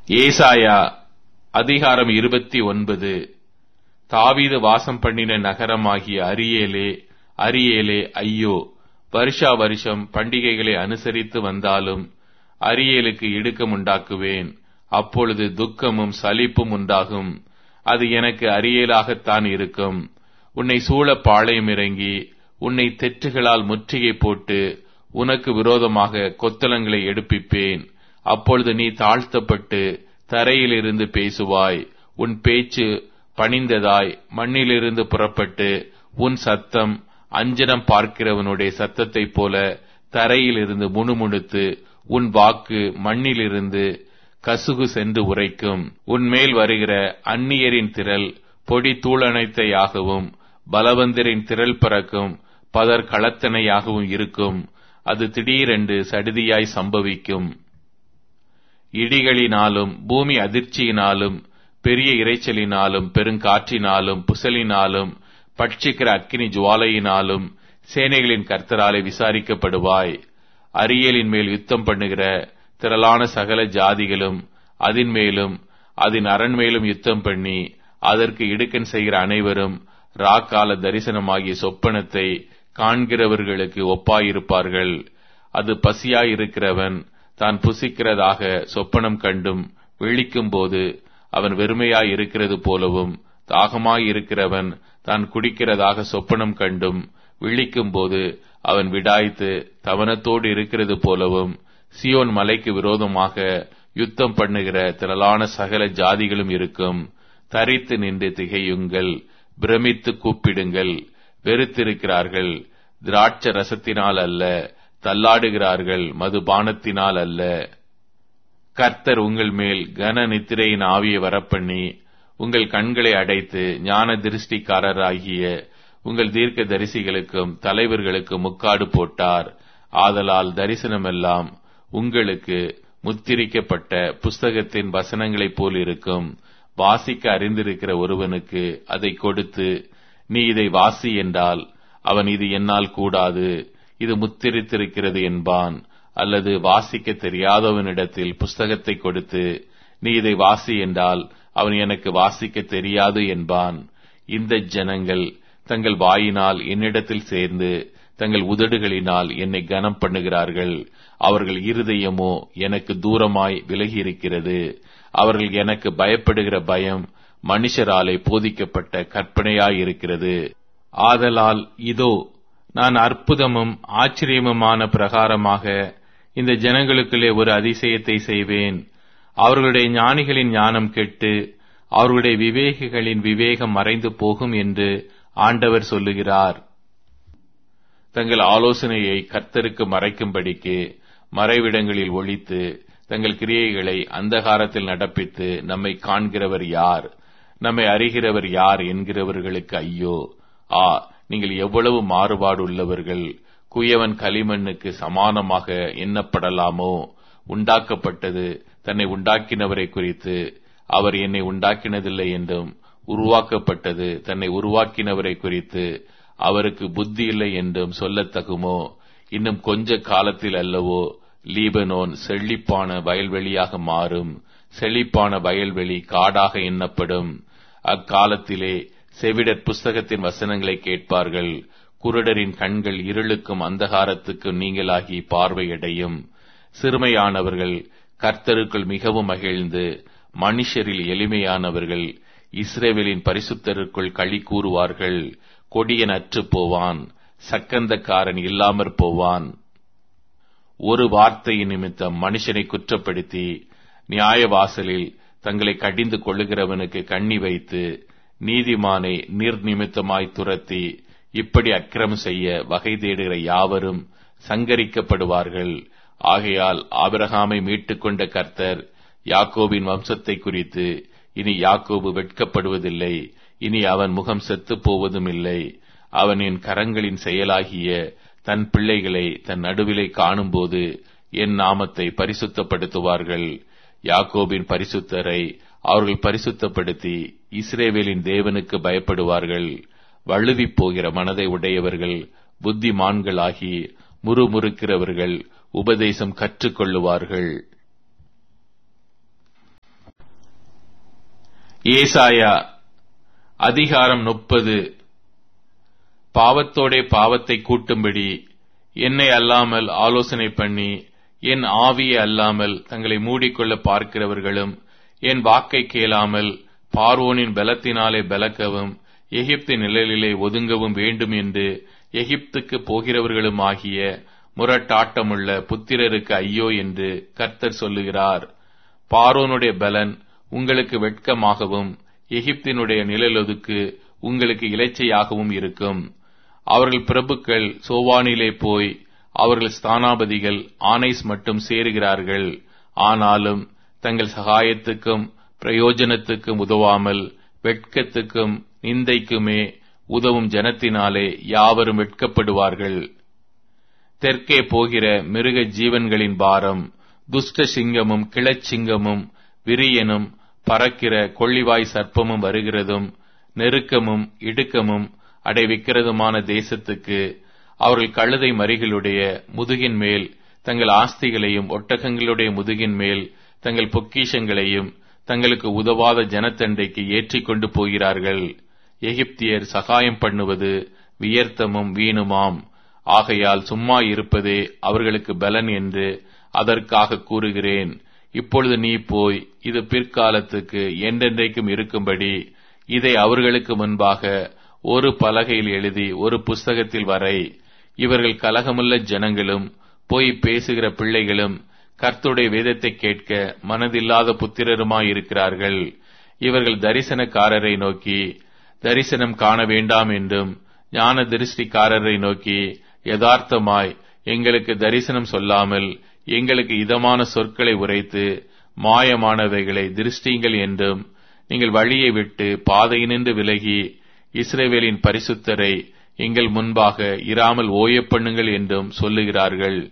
ஏசாயா அதிகாரம் இருபத்தி ஒன்பது தாவீது வாசம் பண்ணின நகரமாகிய அரியேலே அரியேலே ஐயோ வருஷா வருஷம் பண்டிகைகளை அனுசரித்து வந்தாலும் அரியேலுக்கு இடுக்கம் உண்டாக்குவேன் அப்பொழுது துக்கமும் சலிப்பும் உண்டாகும் அது எனக்கு அரியேலாகத்தான் இருக்கும் உன்னை சூழ பாளையம் இறங்கி உன்னை தெற்றுகளால் முற்றுகை போட்டு உனக்கு விரோதமாக கொத்தளங்களை எடுப்பிப்பேன் அப்பொழுது நீ தாழ்த்தப்பட்டு தரையிலிருந்து பேசுவாய் உன் பேச்சு பணிந்ததாய் மண்ணிலிருந்து புறப்பட்டு உன் சத்தம் அஞ்சனம் பார்க்கிறவனுடைய சத்தத்தைப் போல தரையிலிருந்து முணுமுணுத்து உன் வாக்கு மண்ணிலிருந்து கசுகு சென்று உரைக்கும் உன்மேல் வருகிற அந்நியரின் திரள் பொடி தூளனைத்தையாகவும் பலவந்தரின் திரள் பறக்கும் பதர் களத்தனையாகவும் இருக்கும் அது திடீரென்று சடுதியாய் சம்பவிக்கும் இடிகளினாலும் பூமி அதிர்ச்சியினாலும் பெரிய இரைச்சலினாலும் பெருங்காற்றினாலும் புசலினாலும் பட்சிக்கிற அக்கினி ஜுவாலையினாலும் சேனைகளின் கர்த்தராலே விசாரிக்கப்படுவாய் அரியலின் மேல் யுத்தம் பண்ணுகிற திரளான சகல ஜாதிகளும் அதன் மேலும் அதன் அரண் மேலும் யுத்தம் பண்ணி அதற்கு இடுக்கன் செய்கிற அனைவரும் ராக்கால தரிசனமாகிய சொப்பனத்தை காண்கிறவர்களுக்கு ஒப்பாயிருப்பார்கள் அது பசியாயிருக்கிறவன் தான் புசிக்கிறதாக சொப்பனம் கண்டும் விழிக்கும் போது அவன் வெறுமையாய் இருக்கிறது போலவும் தாகமாய் இருக்கிறவன் தான் குடிக்கிறதாக சொப்பனம் கண்டும் விழிக்கும் போது அவன் விடாய்த்து தவனத்தோடு இருக்கிறது போலவும் சியோன் மலைக்கு விரோதமாக யுத்தம் பண்ணுகிற திரளான சகல ஜாதிகளும் இருக்கும் தரித்து நின்று திகையுங்கள் பிரமித்து கூப்பிடுங்கள் வெறுத்திருக்கிறார்கள் திராட்ச ரசத்தினால் அல்ல தள்ளாடுகிறார்கள் மதுபானத்தினால் அல்ல கர்த்தர் உங்கள் மேல் கன நித்திரையின் ஆவியை வரப்பண்ணி உங்கள் கண்களை அடைத்து ஞான திருஷ்டிக்காரராகிய உங்கள் தீர்க்க தரிசிகளுக்கும் தலைவர்களுக்கும் முக்காடு போட்டார் ஆதலால் தரிசனமெல்லாம் உங்களுக்கு முத்திரிக்கப்பட்ட புஸ்தகத்தின் வசனங்களைப் போல் இருக்கும் வாசிக்க அறிந்திருக்கிற ஒருவனுக்கு அதை கொடுத்து நீ இதை வாசி என்றால் அவன் இது என்னால் கூடாது இது முத்திரித்திருக்கிறது என்பான் அல்லது வாசிக்க தெரியாதவனிடத்தில் புஸ்தகத்தை கொடுத்து நீ இதை வாசி என்றால் அவன் எனக்கு வாசிக்க தெரியாது என்பான் இந்த ஜனங்கள் தங்கள் வாயினால் என்னிடத்தில் சேர்ந்து தங்கள் உதடுகளினால் என்னை கனம் பண்ணுகிறார்கள் அவர்கள் இருதயமோ எனக்கு தூரமாய் விலகி இருக்கிறது அவர்கள் எனக்கு பயப்படுகிற பயம் மனுஷராலே போதிக்கப்பட்ட கற்பனையாயிருக்கிறது ஆதலால் இதோ நான் அற்புதமும் ஆச்சரியமுமான பிரகாரமாக இந்த ஜனங்களுக்குள்ளே ஒரு அதிசயத்தை செய்வேன் அவர்களுடைய ஞானிகளின் ஞானம் கெட்டு அவர்களுடைய விவேகிகளின் விவேகம் மறைந்து போகும் என்று ஆண்டவர் சொல்லுகிறார் தங்கள் ஆலோசனையை கர்த்தருக்கு மறைக்கும்படிக்கு மறைவிடங்களில் ஒழித்து தங்கள் கிரியைகளை அந்தகாரத்தில் நடப்பித்து நம்மை காண்கிறவர் யார் நம்மை அறிகிறவர் யார் என்கிறவர்களுக்கு ஐயோ ஆ நீங்கள் எவ்வளவு மாறுபாடு உள்ளவர்கள் குயவன் களிமண்ணுக்கு சமானமாக எண்ணப்படலாமோ உண்டாக்கப்பட்டது தன்னை உண்டாக்கினவரை குறித்து அவர் என்னை உண்டாக்கினதில்லை என்றும் உருவாக்கப்பட்டது தன்னை உருவாக்கினவரை குறித்து அவருக்கு புத்தி இல்லை என்றும் சொல்லத்தகுமோ இன்னும் கொஞ்ச காலத்தில் அல்லவோ லீபனோன் செழிப்பான வயல்வெளியாக மாறும் செழிப்பான வயல்வெளி காடாக எண்ணப்படும் அக்காலத்திலே செவிடர் புஸ்தகத்தின் வசனங்களை கேட்பார்கள் குருடரின் கண்கள் இருளுக்கும் அந்தகாரத்துக்கும் நீங்களாகி பார்வையடையும் சிறுமையானவர்கள் கர்த்தருக்குள் மிகவும் மகிழ்ந்து மனுஷரில் எளிமையானவர்கள் இஸ்ரேவேலின் பரிசுத்தருக்குள் களி கூறுவார்கள் கொடியன் அற்று போவான் சக்கந்தக்காரன் இல்லாமற் போவான் ஒரு வார்த்தையின் நிமித்தம் மனுஷனை குற்றப்படுத்தி நியாய வாசலில் தங்களை கடிந்து கொள்ளுகிறவனுக்கு கண்ணி வைத்து நீதிமானை நிர்நிமித்தமாய் துரத்தி இப்படி அக்கிரமம் செய்ய வகை தேடுகிற யாவரும் சங்கரிக்கப்படுவார்கள் ஆகையால் ஆபிரகாமை மீட்டுக்கொண்ட கர்த்தர் யாக்கோபின் வம்சத்தை குறித்து இனி யாக்கோபு வெட்கப்படுவதில்லை இனி அவன் முகம் செத்துப் போவதும் இல்லை அவன் என் கரங்களின் செயலாகிய தன் பிள்ளைகளை தன் நடுவிலை காணும்போது என் நாமத்தை பரிசுத்தப்படுத்துவார்கள் யாக்கோபின் பரிசுத்தரை அவர்கள் பரிசுத்தப்படுத்தி இஸ்ரேவேலின் தேவனுக்கு பயப்படுவார்கள் வழுவி போகிற மனதை உடையவர்கள் புத்திமான்களாகி முறுமுறுக்கிறவர்கள் உபதேசம் கற்றுக்கொள்ளுவார்கள் ஏசாயா அதிகாரம் முப்பது பாவத்தோடே பாவத்தை கூட்டும்படி என்னை அல்லாமல் ஆலோசனை பண்ணி என் ஆவியை அல்லாமல் தங்களை மூடிக்கொள்ள பார்க்கிறவர்களும் என் வாக்கை கேளாமல் பார்வோனின் பலத்தினாலே பலக்கவும் எகிப்தின் நிழலிலே ஒதுங்கவும் வேண்டும் என்று எகிப்துக்கு போகிறவர்களும் ஆகிய முரட்டாட்டமுள்ள புத்திரருக்கு ஐயோ என்று கர்த்தர் சொல்லுகிறார் பார்வோனுடைய பலன் உங்களுக்கு வெட்கமாகவும் எகிப்தினுடைய நிழலொதுக்கு உங்களுக்கு இலைச்சையாகவும் இருக்கும் அவர்கள் பிரபுக்கள் சோவானிலே போய் அவர்கள் ஸ்தானாபதிகள் ஆனைஸ் மட்டும் சேருகிறார்கள் ஆனாலும் தங்கள் சகாயத்துக்கும் பிரயோஜனத்துக்கும் உதவாமல் வெட்கத்துக்கும் நிந்தைக்குமே உதவும் ஜனத்தினாலே யாவரும் வெட்கப்படுவார்கள் தெற்கே போகிற மிருக ஜீவன்களின் பாரம் துஷ்ட சிங்கமும் கிளச்சிங்கமும் விரியனும் பறக்கிற கொள்ளிவாய் சர்ப்பமும் வருகிறதும் நெருக்கமும் இடுக்கமும் அடைவிக்கிறதுமான தேசத்துக்கு அவர்கள் கழுதை மறிகளுடைய முதுகின் மேல் தங்கள் ஆஸ்திகளையும் ஒட்டகங்களுடைய முதுகின் மேல் தங்கள் பொக்கிஷங்களையும் தங்களுக்கு உதவாத ஜனத்தண்டைக்கு ஏற்றிக் கொண்டு போகிறார்கள் எகிப்தியர் சகாயம் பண்ணுவது வியர்த்தமும் வீணுமாம் ஆகையால் சும்மா இருப்பதே அவர்களுக்கு பலன் என்று அதற்காக கூறுகிறேன் இப்பொழுது நீ போய் இது பிற்காலத்துக்கு என்றென்றைக்கும் இருக்கும்படி இதை அவர்களுக்கு முன்பாக ஒரு பலகையில் எழுதி ஒரு புஸ்தகத்தில் வரை இவர்கள் கலகமுள்ள ஜனங்களும் போய் பேசுகிற பிள்ளைகளும் கர்த்துடைய வேதத்தை கேட்க மனதில்லாத புத்திரருமாயிருக்கிறார்கள் இவர்கள் தரிசனக்காரரை நோக்கி தரிசனம் காண வேண்டாம் என்றும் ஞான திருஷ்டிக்காரரை நோக்கி யதார்த்தமாய் எங்களுக்கு தரிசனம் சொல்லாமல் எங்களுக்கு இதமான சொற்களை உரைத்து மாயமானவைகளை திருஷ்டிங்கள் என்றும் நீங்கள் வழியை விட்டு பாதையினின்று விலகி இஸ்ரேவேலின் பரிசுத்தரை எங்கள் முன்பாக இராமல் ஓயப் பண்ணுங்கள் என்றும் சொல்லுகிறார்கள்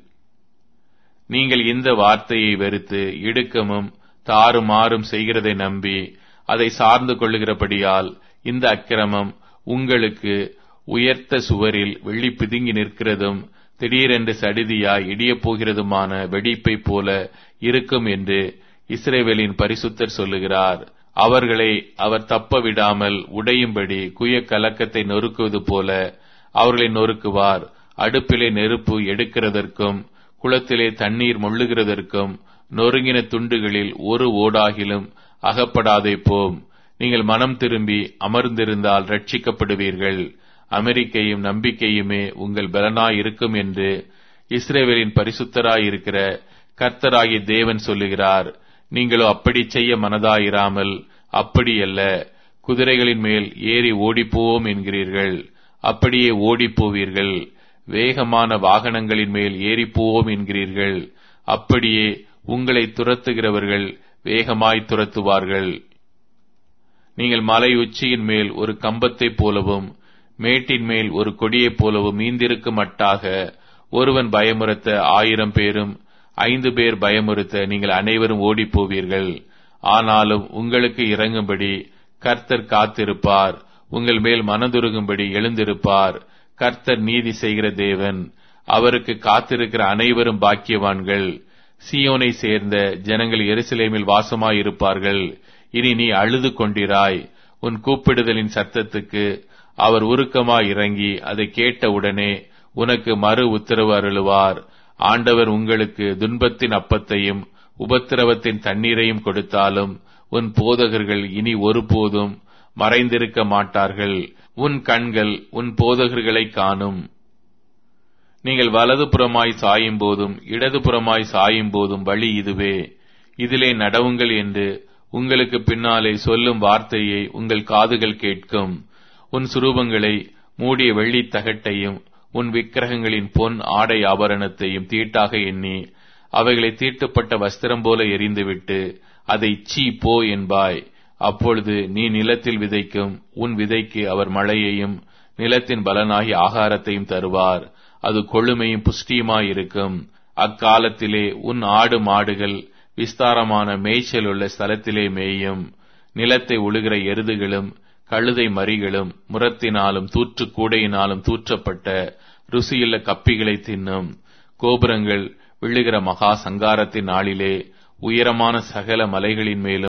நீங்கள் இந்த வார்த்தையை வெறுத்து இடுக்கமும் தாறுமாறும் செய்கிறதை நம்பி அதை சார்ந்து கொள்ளுகிறபடியால் இந்த அக்கிரமம் உங்களுக்கு உயர்த்த சுவரில் வெள்ளி பிதுங்கி நிற்கிறதும் திடீரென்று சடிதியாய் இடியப் போகிறதுமான வெடிப்பை போல இருக்கும் என்று இஸ்ரேவேலின் பரிசுத்தர் சொல்லுகிறார் அவர்களை அவர் தப்ப விடாமல் உடையும்படி குய கலக்கத்தை நொறுக்குவது போல அவர்களை நொறுக்குவார் அடுப்பிலே நெருப்பு எடுக்கிறதற்கும் குளத்திலே தண்ணீர் மொள்ளுகிறதற்கும் நொறுங்கின துண்டுகளில் ஒரு ஓடாகிலும் அகப்படாதே போம் நீங்கள் மனம் திரும்பி அமர்ந்திருந்தால் ரட்சிக்கப்படுவீர்கள் அமெரிக்கையும் நம்பிக்கையுமே உங்கள் பலனாய் இருக்கும் என்று இஸ்ரேவேலின் பரிசுத்தராயிருக்கிற கர்த்தராகிய தேவன் சொல்லுகிறார் நீங்களோ அப்படி செய்ய மனதாயிராமல் அப்படியல்ல குதிரைகளின் மேல் ஏறி ஓடிப்போவோம் என்கிறீர்கள் அப்படியே ஓடிப்போவீர்கள் வேகமான வாகனங்களின் மேல் ஏறிப்போவோம் என்கிறீர்கள் அப்படியே உங்களை துரத்துகிறவர்கள் வேகமாய் துரத்துவார்கள் நீங்கள் மலை உச்சியின் மேல் ஒரு கம்பத்தைப் போலவும் மேட்டின் மேல் ஒரு கொடியைப் போலவும் மீந்திருக்க மட்டாக ஒருவன் பயமுறுத்த ஆயிரம் பேரும் ஐந்து பேர் பயமுறுத்த நீங்கள் அனைவரும் ஓடிப்போவீர்கள் ஆனாலும் உங்களுக்கு இறங்கும்படி கர்த்தர் காத்திருப்பார் உங்கள் மேல் மனதுருகும்படி எழுந்திருப்பார் கர்த்தர் நீதி செய்கிற தேவன் அவருக்கு காத்திருக்கிற அனைவரும் பாக்கியவான்கள் சியோனை சேர்ந்த ஜனங்கள் எருசலேமில் வாசமாயிருப்பார்கள் இனி நீ அழுது கொண்டிராய் உன் கூப்பிடுதலின் சத்தத்துக்கு அவர் உருக்கமாய் இறங்கி அதை கேட்டவுடனே உனக்கு மறு உத்தரவு அருளுவார் ஆண்டவர் உங்களுக்கு துன்பத்தின் அப்பத்தையும் உபத்திரவத்தின் தண்ணீரையும் கொடுத்தாலும் உன் போதகர்கள் இனி ஒருபோதும் மறைந்திருக்க மாட்டார்கள் உன் கண்கள் உன் போதகர்களை காணும் நீங்கள் வலது புறமாய் சாயும் போதும் இடது புறமாய் சாயும் போதும் வழி இதுவே இதிலே நடவுங்கள் என்று உங்களுக்கு பின்னாலே சொல்லும் வார்த்தையை உங்கள் காதுகள் கேட்கும் உன் சுரூபங்களை மூடிய வெள்ளித் தகட்டையும் உன் விக்கிரகங்களின் பொன் ஆடை ஆபரணத்தையும் தீட்டாக எண்ணி அவைகளை தீட்டுப்பட்ட வஸ்திரம் போல எரிந்துவிட்டு அதை சீ போ என்பாய் அப்பொழுது நீ நிலத்தில் விதைக்கும் உன் விதைக்கு அவர் மழையையும் நிலத்தின் பலனாகி ஆகாரத்தையும் தருவார் அது கொழுமையும் புஷ்டியுமாயிருக்கும் அக்காலத்திலே உன் ஆடு மாடுகள் விஸ்தாரமான மேய்ச்சல் உள்ள ஸ்தலத்திலே மேயும் நிலத்தை உழுகிற எருதுகளும் கழுதை மறிகளும் முரத்தினாலும் தூற்று கூடையினாலும் தூற்றப்பட்ட ருசியுள்ள கப்பிகளை தின்னும் கோபுரங்கள் விழுகிற மகா சங்காரத்தின் நாளிலே உயரமான சகல மலைகளின் மேலும்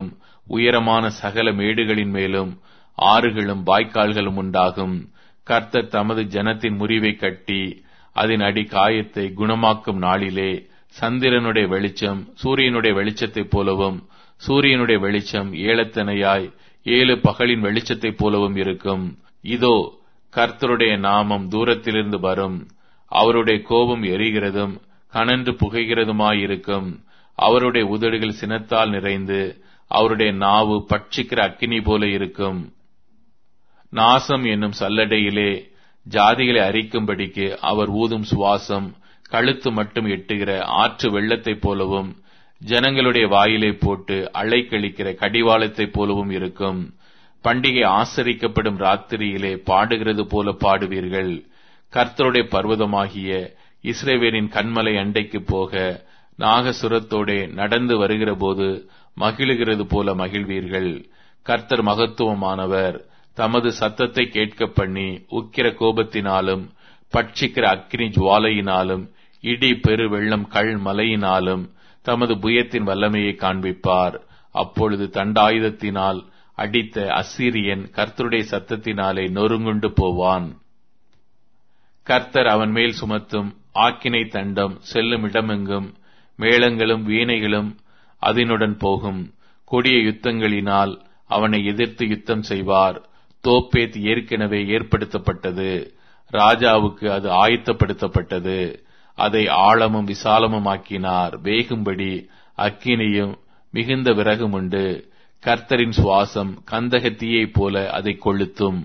உயரமான சகல மேடுகளின் மேலும் ஆறுகளும் வாய்க்கால்களும் உண்டாகும் கர்த்தர் தமது ஜனத்தின் முறிவை கட்டி அதன் அடி காயத்தை குணமாக்கும் நாளிலே சந்திரனுடைய வெளிச்சம் சூரியனுடைய வெளிச்சத்தைப் போலவும் சூரியனுடைய வெளிச்சம் ஏலத்தனையாய் ஏழு பகலின் வெளிச்சத்தைப் போலவும் இருக்கும் இதோ கர்த்தருடைய நாமம் தூரத்திலிருந்து வரும் அவருடைய கோபம் எரிகிறதும் கனன்று புகைகிறதுமாயிருக்கும் அவருடைய உதடுகள் சினத்தால் நிறைந்து அவருடைய நாவு பட்சிக்கிற அக்கினி போல இருக்கும் நாசம் என்னும் சல்லடையிலே ஜாதிகளை அரிக்கும்படிக்கு அவர் ஊதும் சுவாசம் கழுத்து மட்டும் எட்டுகிற ஆற்று வெள்ளத்தைப் போலவும் ஜனங்களுடைய வாயிலை போட்டு அலை கழிக்கிற கடிவாளத்தைப் போலவும் இருக்கும் பண்டிகை ஆசரிக்கப்படும் ராத்திரியிலே பாடுகிறது போல பாடுவீர்கள் கர்த்தருடைய பர்வதமாகிய இஸ்ரேவேலின் கண்மலை அண்டைக்கு போக நாகசுரத்தோடே நடந்து வருகிற போது மகிழுகிறது போல மகிழ்வீர்கள் கர்த்தர் மகத்துவமானவர் தமது சத்தத்தை கேட்க பண்ணி உக்கிர கோபத்தினாலும் பட்சிக்கிற அக்னி ஜுவாலையினாலும் இடி பெரு வெள்ளம் கள் மலையினாலும் தமது புயத்தின் வல்லமையை காண்பிப்பார் அப்பொழுது தண்டாயுதத்தினால் அடித்த அசிரியன் கர்த்தருடைய சத்தத்தினாலே நொறுங்குண்டு போவான் கர்த்தர் அவன் மேல் சுமத்தும் ஆக்கினை தண்டம் செல்லும் இடமெங்கும் மேளங்களும் வீணைகளும் அதனுடன் போகும் கொடிய யுத்தங்களினால் அவனை எதிர்த்து யுத்தம் செய்வார் தோப்பேத் ஏற்கனவே ஏற்படுத்தப்பட்டது ராஜாவுக்கு அது ஆயத்தப்படுத்தப்பட்டது அதை ஆழமும் விசாலமும் ஆக்கினார் வேகும்படி அக்கினியும் மிகுந்த விறகும் உண்டு கர்த்தரின் சுவாசம் கந்தகத்தீயைப் போல அதை கொளுத்தும்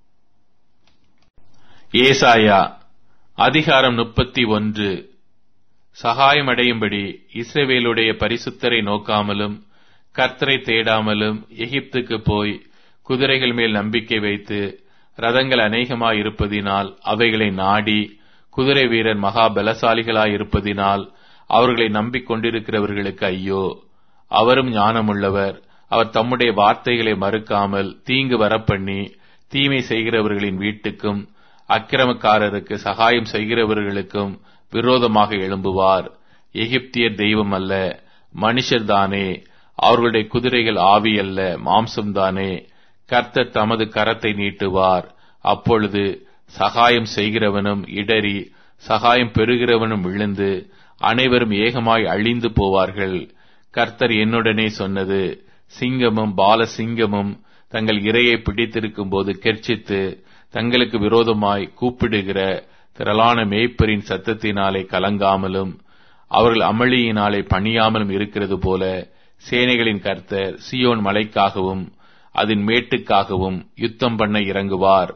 ஏசாயா அதிகாரம் முப்பத்தி ஒன்று சகாயமடையும்படி இஸ்ரவேலுடைய பரிசுத்தரை நோக்காமலும் கர்த்தரை தேடாமலும் எகிப்துக்கு போய் குதிரைகள் மேல் நம்பிக்கை வைத்து ரதங்கள் அநேகமாயிருப்பதினால் அவைகளை நாடி குதிரை வீரர் மகா பலசாலிகளாயிருப்பதினால் அவர்களை நம்பிக்கொண்டிருக்கிறவர்களுக்கு ஐயோ அவரும் ஞானமுள்ளவர் அவர் தம்முடைய வார்த்தைகளை மறுக்காமல் தீங்கு வரப்பண்ணி தீமை செய்கிறவர்களின் வீட்டுக்கும் அக்கிரமக்காரருக்கு சகாயம் செய்கிறவர்களுக்கும் விரோதமாக எழும்புவார் எகிப்தியர் தெய்வம் அல்ல மனுஷர்தானே அவர்களுடைய குதிரைகள் ஆவி அல்ல மாம்சம்தானே கர்த்தர் தமது கரத்தை நீட்டுவார் அப்பொழுது சகாயம் செய்கிறவனும் இடறி சகாயம் பெறுகிறவனும் விழுந்து அனைவரும் ஏகமாய் அழிந்து போவார்கள் கர்த்தர் என்னுடனே சொன்னது சிங்கமும் பால சிங்கமும் தங்கள் இரையை பிடித்திருக்கும் போது கெர்ச்சித்து தங்களுக்கு விரோதமாய் கூப்பிடுகிற திரளான மேய்ப்பரின் சத்தத்தினாலே கலங்காமலும் அவர்கள் அமளியினாலே பணியாமலும் இருக்கிறது போல சேனைகளின் கர்த்தர் சியோன் மலைக்காகவும் அதன் மேட்டுக்காகவும் யுத்தம் பண்ண இறங்குவார்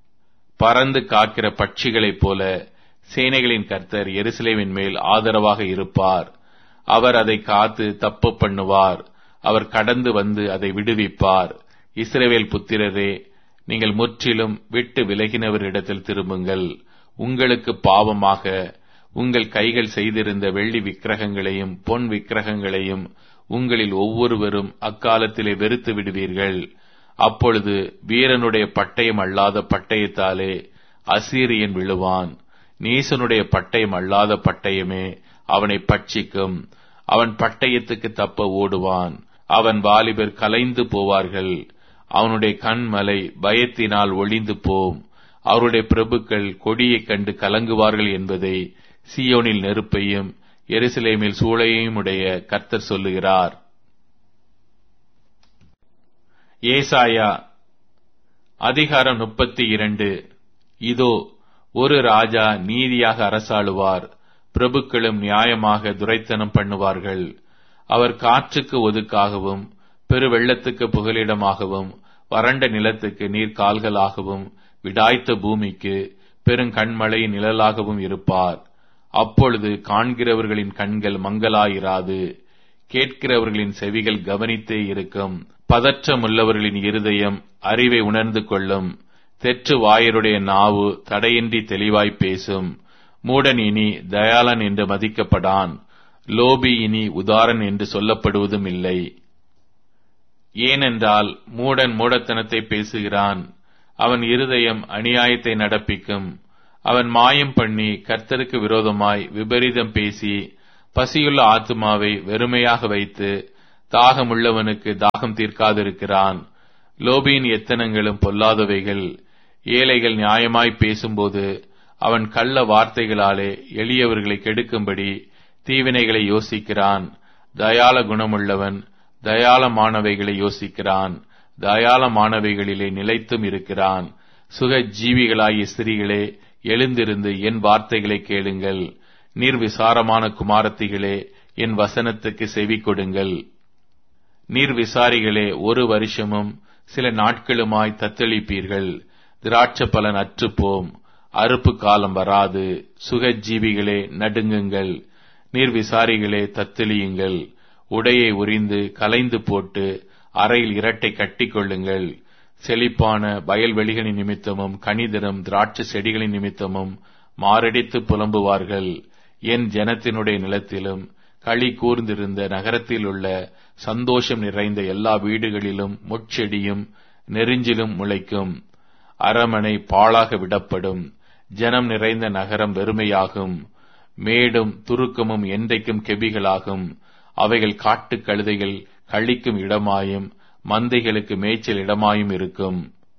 பறந்து காக்கிற பட்சிகளைப் போல சேனைகளின் கர்த்தர் எருசலேமின் மேல் ஆதரவாக இருப்பார் அவர் அதை காத்து தப்பு பண்ணுவார் அவர் கடந்து வந்து அதை விடுவிப்பார் இஸ்ரவேல் புத்திரரே நீங்கள் முற்றிலும் விட்டு விலகினவரிடத்தில் திரும்புங்கள் உங்களுக்கு பாவமாக உங்கள் கைகள் செய்திருந்த வெள்ளி விக்கிரகங்களையும் பொன் விக்கிரகங்களையும் உங்களில் ஒவ்வொருவரும் அக்காலத்திலே வெறுத்து விடுவீர்கள் அப்பொழுது வீரனுடைய பட்டயம் அல்லாத பட்டயத்தாலே அசீரியன் விழுவான் நீசனுடைய பட்டயம் அல்லாத பட்டயமே அவனை பட்சிக்கும் அவன் பட்டயத்துக்கு தப்ப ஓடுவான் அவன் வாலிபர் கலைந்து போவார்கள் அவனுடைய கண்மலை பயத்தினால் ஒளிந்து போம் அவருடைய பிரபுக்கள் கொடியைக் கண்டு கலங்குவார்கள் என்பதை சியோனில் நெருப்பையும் எருசலேமில் சூளையையும் உடைய கர்த்தர் சொல்லுகிறார் ஏசாயா அதிகாரம் முப்பத்தி இரண்டு இதோ ஒரு ராஜா நீதியாக அரசாளுவார் பிரபுக்களும் நியாயமாக துரைத்தனம் பண்ணுவார்கள் அவர் காற்றுக்கு ஒதுக்காகவும் பெரு வெள்ளத்துக்கு புகலிடமாகவும் வறண்ட நிலத்துக்கு நீர்க்கால்களாகவும் விடாய்த்த பூமிக்கு பெருங்கண்மழையின் நிழலாகவும் இருப்பார் அப்பொழுது காண்கிறவர்களின் கண்கள் மங்களாயிராது கேட்கிறவர்களின் செவிகள் கவனித்தே இருக்கும் பதற்றமுள்ளவர்களின் இருதயம் அறிவை உணர்ந்து கொள்ளும் தெற்று வாயருடைய நாவு தடையின்றி தெளிவாய் பேசும் மூடன் இனி தயாளன் என்று மதிக்கப்படான் லோபி இனி உதாரன் என்று சொல்லப்படுவதும் இல்லை ஏனென்றால் மூடன் மூடத்தனத்தை பேசுகிறான் அவன் இருதயம் அநியாயத்தை நடப்பிக்கும் அவன் மாயம் பண்ணி கர்த்தருக்கு விரோதமாய் விபரீதம் பேசி பசியுள்ள ஆத்துமாவை வெறுமையாக வைத்து தாகமுள்ளவனுக்கு தாகம் தீர்க்காதிருக்கிறான் லோபியின் எத்தனங்களும் பொல்லாதவைகள் ஏழைகள் நியாயமாய் பேசும்போது அவன் கள்ள வார்த்தைகளாலே எளியவர்களை கெடுக்கும்படி தீவினைகளை யோசிக்கிறான் தயால குணமுள்ளவன் தயாளமானவைகளை யோசிக்கிறான் தயாளமானவைகளிலே நிலைத்தும் இருக்கிறான் சுக ஜீவிகளாகிய ஸ்திரீகளே எழுந்திருந்து என் வார்த்தைகளை கேளுங்கள் நீர்விசாரமான குமாரத்திகளே என் வசனத்துக்கு செவி கொடுங்கள் நீர்விசாரிகளே ஒரு வருஷமும் சில நாட்களுமாய் தத்தளிப்பீர்கள் திராட்ச பலன் அற்றுப்போம் அறுப்பு காலம் வராது சுகஜீவிகளே நடுங்குங்கள் நீர்விசாரிகளே தத்தளியுங்கள் உடையை உரிந்து கலைந்து போட்டு அறையில் இரட்டை கட்டிக் கொள்ளுங்கள் செழிப்பான வயல்வெளிகளின் நிமித்தமும் கனிதரும் திராட்சை செடிகளின் நிமித்தமும் மாரடித்து புலம்புவார்கள் என் ஜனத்தினுடைய நிலத்திலும் களி கூர்ந்திருந்த நகரத்தில் உள்ள சந்தோஷம் நிறைந்த எல்லா வீடுகளிலும் முட்செடியும் நெருஞ்சிலும் முளைக்கும் அரமனை பாழாக விடப்படும் ஜனம் நிறைந்த நகரம் வெறுமையாகும் மேடும் துருக்கமும் என்றைக்கும் கெபிகளாகும் அவைகள் காட்டுக் கழுதைகள் கழிக்கும் இடமாயும் மந்தைகளுக்கு மேய்ச்சல் இடமாயும் இருக்கும்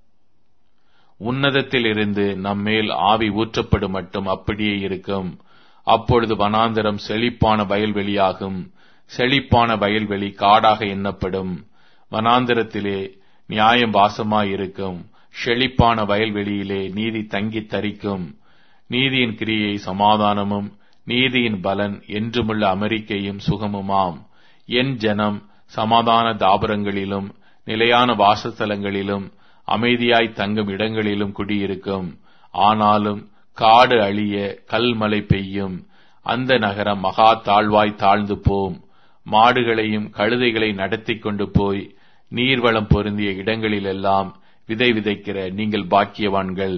உன்னதத்தில் இருந்து நம்மேல் ஆவி ஊற்றப்படும் மட்டும் அப்படியே இருக்கும் அப்பொழுது வனாந்தரம் செழிப்பான வயல்வெளியாகும் செழிப்பான வயல்வெளி காடாக எண்ணப்படும் வனாந்தரத்திலே நியாயம் வாசமாயிருக்கும் செழிப்பான வயல்வெளியிலே நீதி தங்கி தரிக்கும் நீதியின் கிரியை சமாதானமும் நீதியின் பலன் என்றுமுள்ள அமெரிக்கையும் சுகமுமாம் என் ஜனம் சமாதான தாபரங்களிலும் நிலையான வாசஸ்தலங்களிலும் அமைதியாய் தங்கும் இடங்களிலும் குடியிருக்கும் ஆனாலும் காடு அழிய கல்மழை பெய்யும் அந்த நகரம் மகா தாழ்வாய் தாழ்ந்து போம் மாடுகளையும் கழுதைகளை நடத்தி கொண்டு போய் நீர்வளம் பொருந்திய இடங்களிலெல்லாம் விதை விதைக்கிற நீங்கள் பாக்கியவான்கள்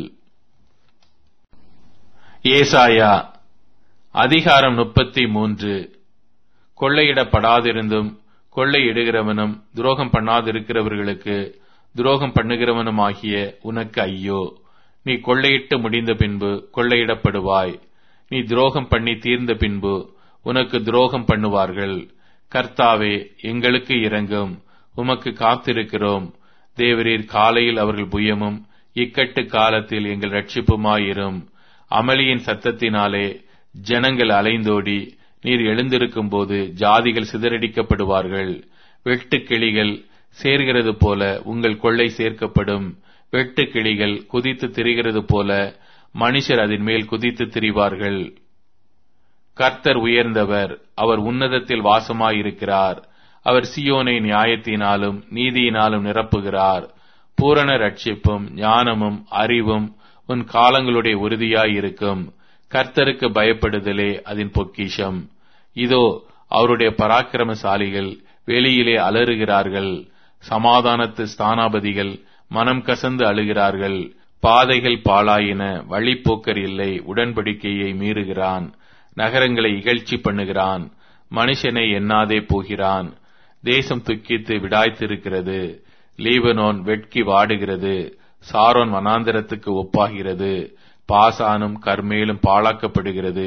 ஏசாயா அதிகாரம் முப்பத்தி மூன்று கொள்ளையிடப்படாதிருந்தும் கொள்ளையிடுகிறவனும் துரோகம் பண்ணாதிருக்கிறவர்களுக்கு துரோகம் பண்ணுகிறவனுமாகிய உனக்கு ஐயோ நீ கொள்ளையிட்டு முடிந்த பின்பு கொள்ளையிடப்படுவாய் நீ துரோகம் பண்ணி தீர்ந்த பின்பு உனக்கு துரோகம் பண்ணுவார்கள் கர்த்தாவே எங்களுக்கு இறங்கும் உமக்கு காத்திருக்கிறோம் தேவரீர் காலையில் அவர்கள் புயமும் இக்கட்டு காலத்தில் எங்கள் ரட்சிப்புமாயிரும் அமளியின் சத்தத்தினாலே ஜனங்கள் அலைந்தோடி நீர் எழுந்திருக்கும் போது ஜாதிகள் சிதறடிக்கப்படுவார்கள் வெட்டுக்கிளிகள் சேர்கிறது போல உங்கள் கொள்ளை சேர்க்கப்படும் வெட்டுக்கிளிகள் குதித்து திரிகிறது போல மனுஷர் அதன் மேல் குதித்து திரிவார்கள் கர்த்தர் உயர்ந்தவர் அவர் உன்னதத்தில் வாசமாயிருக்கிறார் அவர் சியோனை நியாயத்தினாலும் நீதியினாலும் நிரப்புகிறார் பூரண ரட்சிப்பும் ஞானமும் அறிவும் உன் காலங்களுடைய உறுதியாயிருக்கும் கர்த்தருக்கு பயப்படுதலே அதன் பொக்கிஷம் இதோ அவருடைய பராக்கிரமசாலிகள் வெளியிலே அலறுகிறார்கள் சமாதானத்து ஸ்தானாபதிகள் மனம் கசந்து அழுகிறார்கள் பாதைகள் பாழாயின வழிப்போக்கர் இல்லை உடன்படிக்கையை மீறுகிறான் நகரங்களை இகழ்ச்சி பண்ணுகிறான் மனுஷனை எண்ணாதே போகிறான் தேசம் துக்கித்து விடாய்த்திருக்கிறது லீபனோன் வெட்கி வாடுகிறது சாரோன் வனாந்திரத்துக்கு ஒப்பாகிறது பாசானும் கர்மேலும் பாழாக்கப்படுகிறது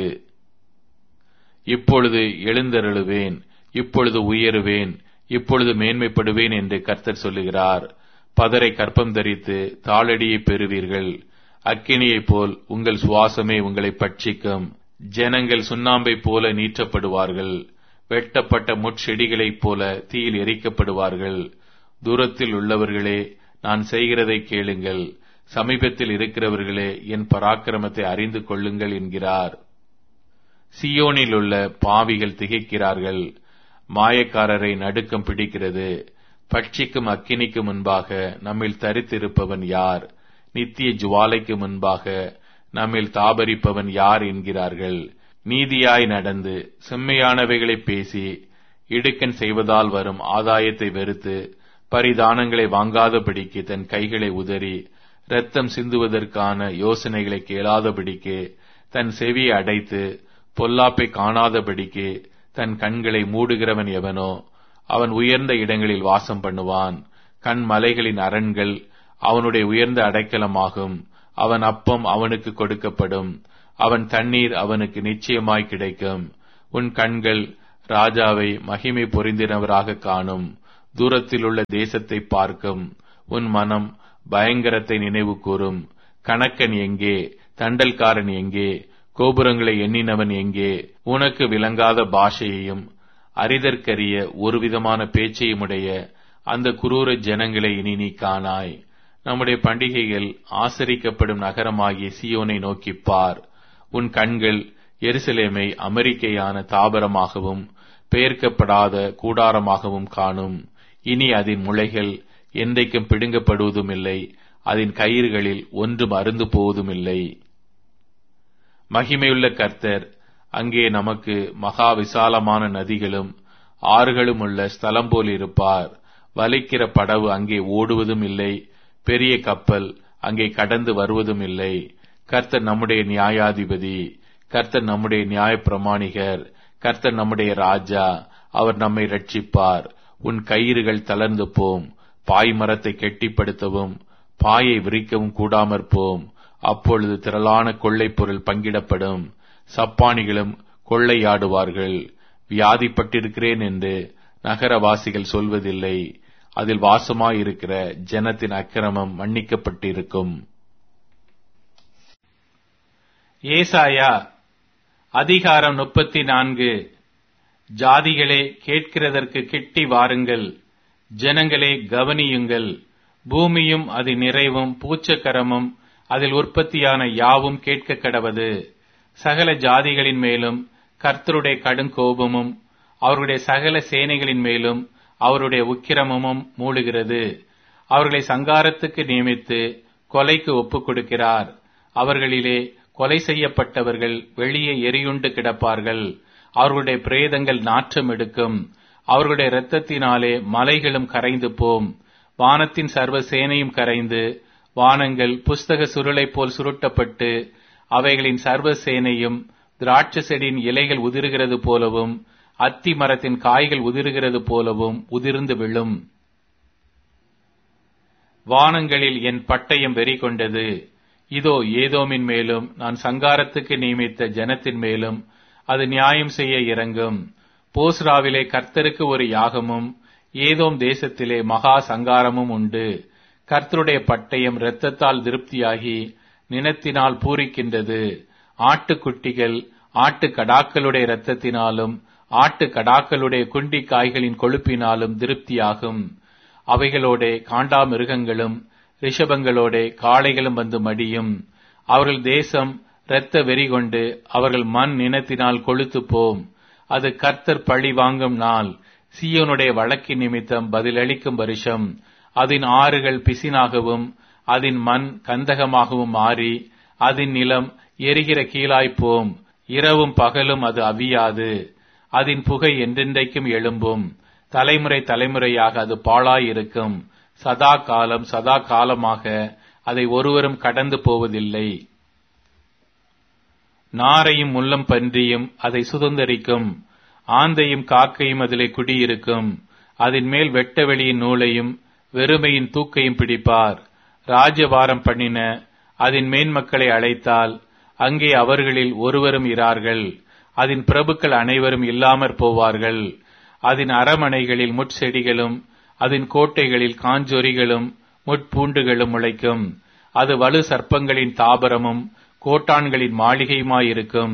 இப்பொழுது எழுந்தருளுவேன் இப்பொழுது உயருவேன் இப்பொழுது மேன்மைப்படுவேன் என்று கர்த்தர் சொல்லுகிறார் பதரை கற்பம் தரித்து தாளடியை பெறுவீர்கள் அக்கினியைப் போல் உங்கள் சுவாசமே உங்களை பட்சிக்கும் ஜனங்கள் சுண்ணாம்பை போல நீற்றப்படுவார்கள் வெட்டப்பட்ட முட்செடிகளைப் போல தீயில் எரிக்கப்படுவார்கள் தூரத்தில் உள்ளவர்களே நான் செய்கிறதை கேளுங்கள் சமீபத்தில் இருக்கிறவர்களே என் பராக்கிரமத்தை அறிந்து கொள்ளுங்கள் என்கிறார் சியோனில் உள்ள பாவிகள் திகைக்கிறார்கள் மாயக்காரரை நடுக்கம் பிடிக்கிறது பட்சிக்கும் அக்கினிக்கு முன்பாக நம்மில் தரித்திருப்பவன் யார் நித்திய ஜுவாலைக்கு முன்பாக நம்மில் தாபரிப்பவன் யார் என்கிறார்கள் நீதியாய் நடந்து செம்மையானவைகளை பேசி இடுக்கன் செய்வதால் வரும் ஆதாயத்தை வெறுத்து பரிதானங்களை வாங்காதபடிக்கு தன் கைகளை உதறி இரத்தம் சிந்துவதற்கான யோசனைகளை கேளாதபடிக்கு தன் செவியை அடைத்து பொல்லாப்பை காணாதபடிக்கு தன் கண்களை மூடுகிறவன் எவனோ அவன் உயர்ந்த இடங்களில் வாசம் பண்ணுவான் கண் மலைகளின் அரண்கள் அவனுடைய உயர்ந்த அடைக்கலமாகும் அவன் அப்பம் அவனுக்கு கொடுக்கப்படும் அவன் தண்ணீர் அவனுக்கு நிச்சயமாய் கிடைக்கும் உன் கண்கள் ராஜாவை மகிமை பொருந்தினவராக காணும் தூரத்திலுள்ள தேசத்தை பார்க்கும் உன் மனம் பயங்கரத்தை நினைவு கூறும் கணக்கன் எங்கே தண்டல்காரன் எங்கே கோபுரங்களை எண்ணினவன் எங்கே உனக்கு விளங்காத பாஷையையும் அரிதற்கரிய ஒருவிதமான பேச்சையுமுடைய அந்த குரூர ஜனங்களை இனி நீ காணாய் நம்முடைய பண்டிகைகள் ஆசரிக்கப்படும் நகரமாகிய சியோனை நோக்கிப் பார் உன் கண்கள் எருசலேமை அமெரிக்கையான தாபரமாகவும் பெயர்க்கப்படாத கூடாரமாகவும் காணும் இனி அதன் முளைகள் என்றைக்கும் பிடுங்கப்படுவதும் இல்லை அதன் கயிறுகளில் ஒன்றும் அருந்து போவதுமில்லை மகிமையுள்ள கர்த்தர் அங்கே நமக்கு மகா விசாலமான நதிகளும் ஆறுகளும் உள்ள ஸ்தலம் போல் இருப்பார் வலிக்கிற படவு அங்கே ஓடுவதும் இல்லை பெரிய கப்பல் அங்கே கடந்து வருவதும் இல்லை கர்த்தர் நம்முடைய நியாயாதிபதி கர்த்தர் நம்முடைய நியாய பிரமாணிகர் கர்த்தர் நம்முடைய ராஜா அவர் நம்மை ரட்சிப்பார் உன் கயிறுகள் தளர்ந்து போம் பாய் மரத்தை கெட்டிப்படுத்தவும் பாயை விரிக்கவும் கூடாமற் போம் அப்பொழுது திரளான கொள்ளை பொருள் பங்கிடப்படும் சப்பானிகளும் கொள்ளையாடுவார்கள் வியாதிப்பட்டிருக்கிறேன் என்று நகரவாசிகள் சொல்வதில்லை அதில் வாசமாயிருக்கிற ஜனத்தின் அக்கிரமம் மன்னிக்கப்பட்டிருக்கும் ஏசாயா அதிகாரம் முப்பத்தி நான்கு ஜாதிகளே கேட்கிறதற்கு கிட்டி வாருங்கள் ஜனங்களே கவனியுங்கள் பூமியும் அதன் நிறைவும் பூச்சக்கரமும் அதில் உற்பத்தியான யாவும் கேட்க கடவது சகல ஜாதிகளின் மேலும் கர்த்தருடைய கடுங்கோபமும் அவருடைய சகல சேனைகளின் மேலும் அவருடைய உக்கிரமும் மூழுகிறது அவர்களை சங்காரத்துக்கு நியமித்து கொலைக்கு ஒப்புக் கொடுக்கிறார் அவர்களிலே கொலை செய்யப்பட்டவர்கள் வெளியே எரியுண்டு கிடப்பார்கள் அவர்களுடைய பிரேதங்கள் நாற்றம் எடுக்கும் அவர்களுடைய இரத்தத்தினாலே மலைகளும் கரைந்து போம் வானத்தின் சர்வ சேனையும் கரைந்து வானங்கள் புஸ்தக சுருளை போல் சுருட்டப்பட்டு அவைகளின் சர்வ சேனையும் திராட்சை செடியின் இலைகள் உதிர்கிறது போலவும் அத்தி மரத்தின் காய்கள் உதிர்கிறது போலவும் உதிர்ந்து விழும் வானங்களில் என் பட்டயம் வெறி கொண்டது இதோ ஏதோமின் மேலும் நான் சங்காரத்துக்கு நியமித்த ஜனத்தின் மேலும் அது நியாயம் செய்ய இறங்கும் போஸ்ராவிலே கர்த்தருக்கு ஒரு யாகமும் ஏதோம் தேசத்திலே மகா சங்காரமும் உண்டு கர்த்தருடைய பட்டயம் இரத்தத்தால் திருப்தியாகி நினத்தினால் பூரிக்கின்றது ஆட்டுக்குட்டிகள் ஆட்டு கடாக்களுடைய இரத்தத்தினாலும் ஆட்டு கடாக்களுடைய குண்டி காய்களின் கொழுப்பினாலும் திருப்தியாகும் அவைகளோட காண்டாமிருகங்களும் ரிஷபங்களோட காளைகளும் வந்து மடியும் அவர்கள் தேசம் இரத்த வெறி கொண்டு அவர்கள் மண் நினத்தினால் கொழுத்து போம் அது கர்த்தர் பழி வாங்கும் நாள் சியோனுடைய வழக்கின் நிமித்தம் பதிலளிக்கும் வருஷம் அதன் ஆறுகள் பிசினாகவும் அதன் மண் கந்தகமாகவும் மாறி அதன் நிலம் எரிகிற கீழாய்ப்போம் இரவும் பகலும் அது அவியாது அதன் புகை என்றென்றைக்கும் எழும்பும் தலைமுறை தலைமுறையாக அது பாழாயிருக்கும் சதா காலம் சதா காலமாக அதை ஒருவரும் கடந்து போவதில்லை நாரையும் முள்ளம் பன்றியும் அதை சுதந்தரிக்கும் ஆந்தையும் காக்கையும் அதிலே குடியிருக்கும் அதன் மேல் வெட்ட வெளியின் நூலையும் வெறுமையின் தூக்கையும் பிடிப்பார் ராஜ்யபாரம் பண்ணின அதன் மேன்மக்களை அழைத்தால் அங்கே அவர்களில் ஒருவரும் இரார்கள் அதன் பிரபுக்கள் அனைவரும் இல்லாமற் போவார்கள் அதன் அரமனைகளில் முட்செடிகளும் அதன் கோட்டைகளில் காஞ்சொரிகளும் முட்பூண்டுகளும் முளைக்கும் அது வலு சர்ப்பங்களின் தாபரமும் கோட்டான்களின் மாளிகையுமாயிருக்கும்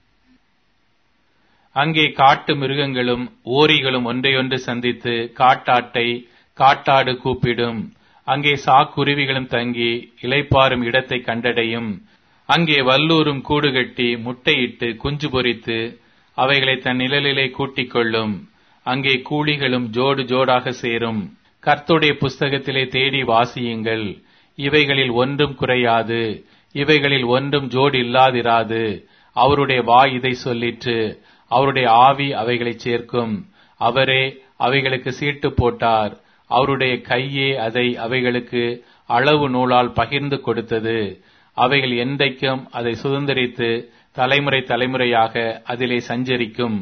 அங்கே காட்டு மிருகங்களும் ஓரிகளும் ஒன்றையொன்று சந்தித்து காட்டாட்டை காட்டாடு கூப்பிடும் அங்கே சாக்குருவிகளும் தங்கி இலைப்பாரும் இடத்தை கண்டடையும் அங்கே வல்லூரும் கூடு கட்டி முட்டையிட்டு குஞ்சு பொரித்து அவைகளை தன் நிழலிலே கூட்டிக் கொள்ளும் அங்கே கூலிகளும் ஜோடு ஜோடாக சேரும் கர்த்துடைய புஸ்தகத்திலே தேடி வாசியுங்கள் இவைகளில் ஒன்றும் குறையாது இவைகளில் ஒன்றும் ஜோடு இல்லாதிராது அவருடைய வாய் இதை சொல்லிற்று அவருடைய ஆவி அவைகளை சேர்க்கும் அவரே அவைகளுக்கு சீட்டு போட்டார் அவருடைய கையே அதை அவைகளுக்கு அளவு நூலால் பகிர்ந்து கொடுத்தது அவைகள் என்றைக்கும் அதை சுதந்திரித்து தலைமுறை தலைமுறையாக அதிலே சஞ்சரிக்கும்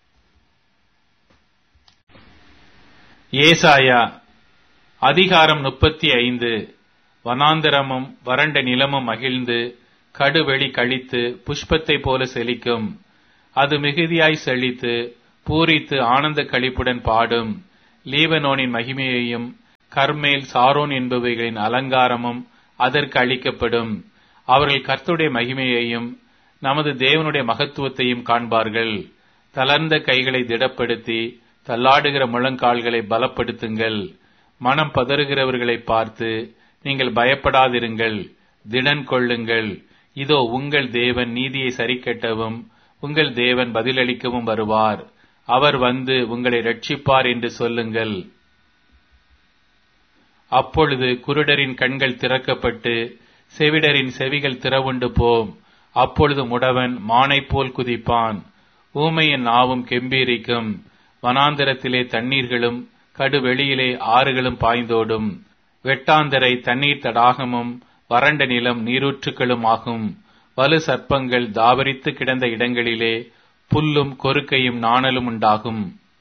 ஏசாயா அதிகாரம் முப்பத்தி ஐந்து வனாந்தரமும் வறண்ட நிலமும் மகிழ்ந்து கடுவெளி கழித்து புஷ்பத்தை போல செழிக்கும் அது மிகுதியாய் செழித்து பூரித்து ஆனந்த களிப்புடன் பாடும் லீபனோனின் மகிமையையும் கர்மேல் சாரோன் என்பவைகளின் அலங்காரமும் அதற்கு அளிக்கப்படும் அவர்கள் கர்த்துடைய மகிமையையும் நமது தேவனுடைய மகத்துவத்தையும் காண்பார்கள் தளர்ந்த கைகளை திடப்படுத்தி தள்ளாடுகிற முழங்கால்களை பலப்படுத்துங்கள் மனம் பதறுகிறவர்களை பார்த்து நீங்கள் பயப்படாதிருங்கள் திடன் கொள்ளுங்கள் இதோ உங்கள் தேவன் நீதியை சரிக்கட்டவும் உங்கள் தேவன் பதிலளிக்கவும் வருவார் அவர் வந்து உங்களை ரட்சிப்பார் என்று சொல்லுங்கள் அப்பொழுது குருடரின் கண்கள் திறக்கப்பட்டு செவிடரின் செவிகள் திறவுண்டு போம் அப்பொழுது முடவன் மானைப் போல் குதிப்பான் ஊமையின் நாவும் கெம்பீரிக்கும் வனாந்தரத்திலே தண்ணீர்களும் கடுவெளியிலே ஆறுகளும் பாய்ந்தோடும் வெட்டாந்தரை தண்ணீர் தடாகமும் வறண்ட நிலம் நீரூற்றுக்களும் ஆகும் வலு சர்ப்பங்கள் தாவரித்து கிடந்த இடங்களிலே புல்லும் கொறுக்கையும் நாணலும் உண்டாகும்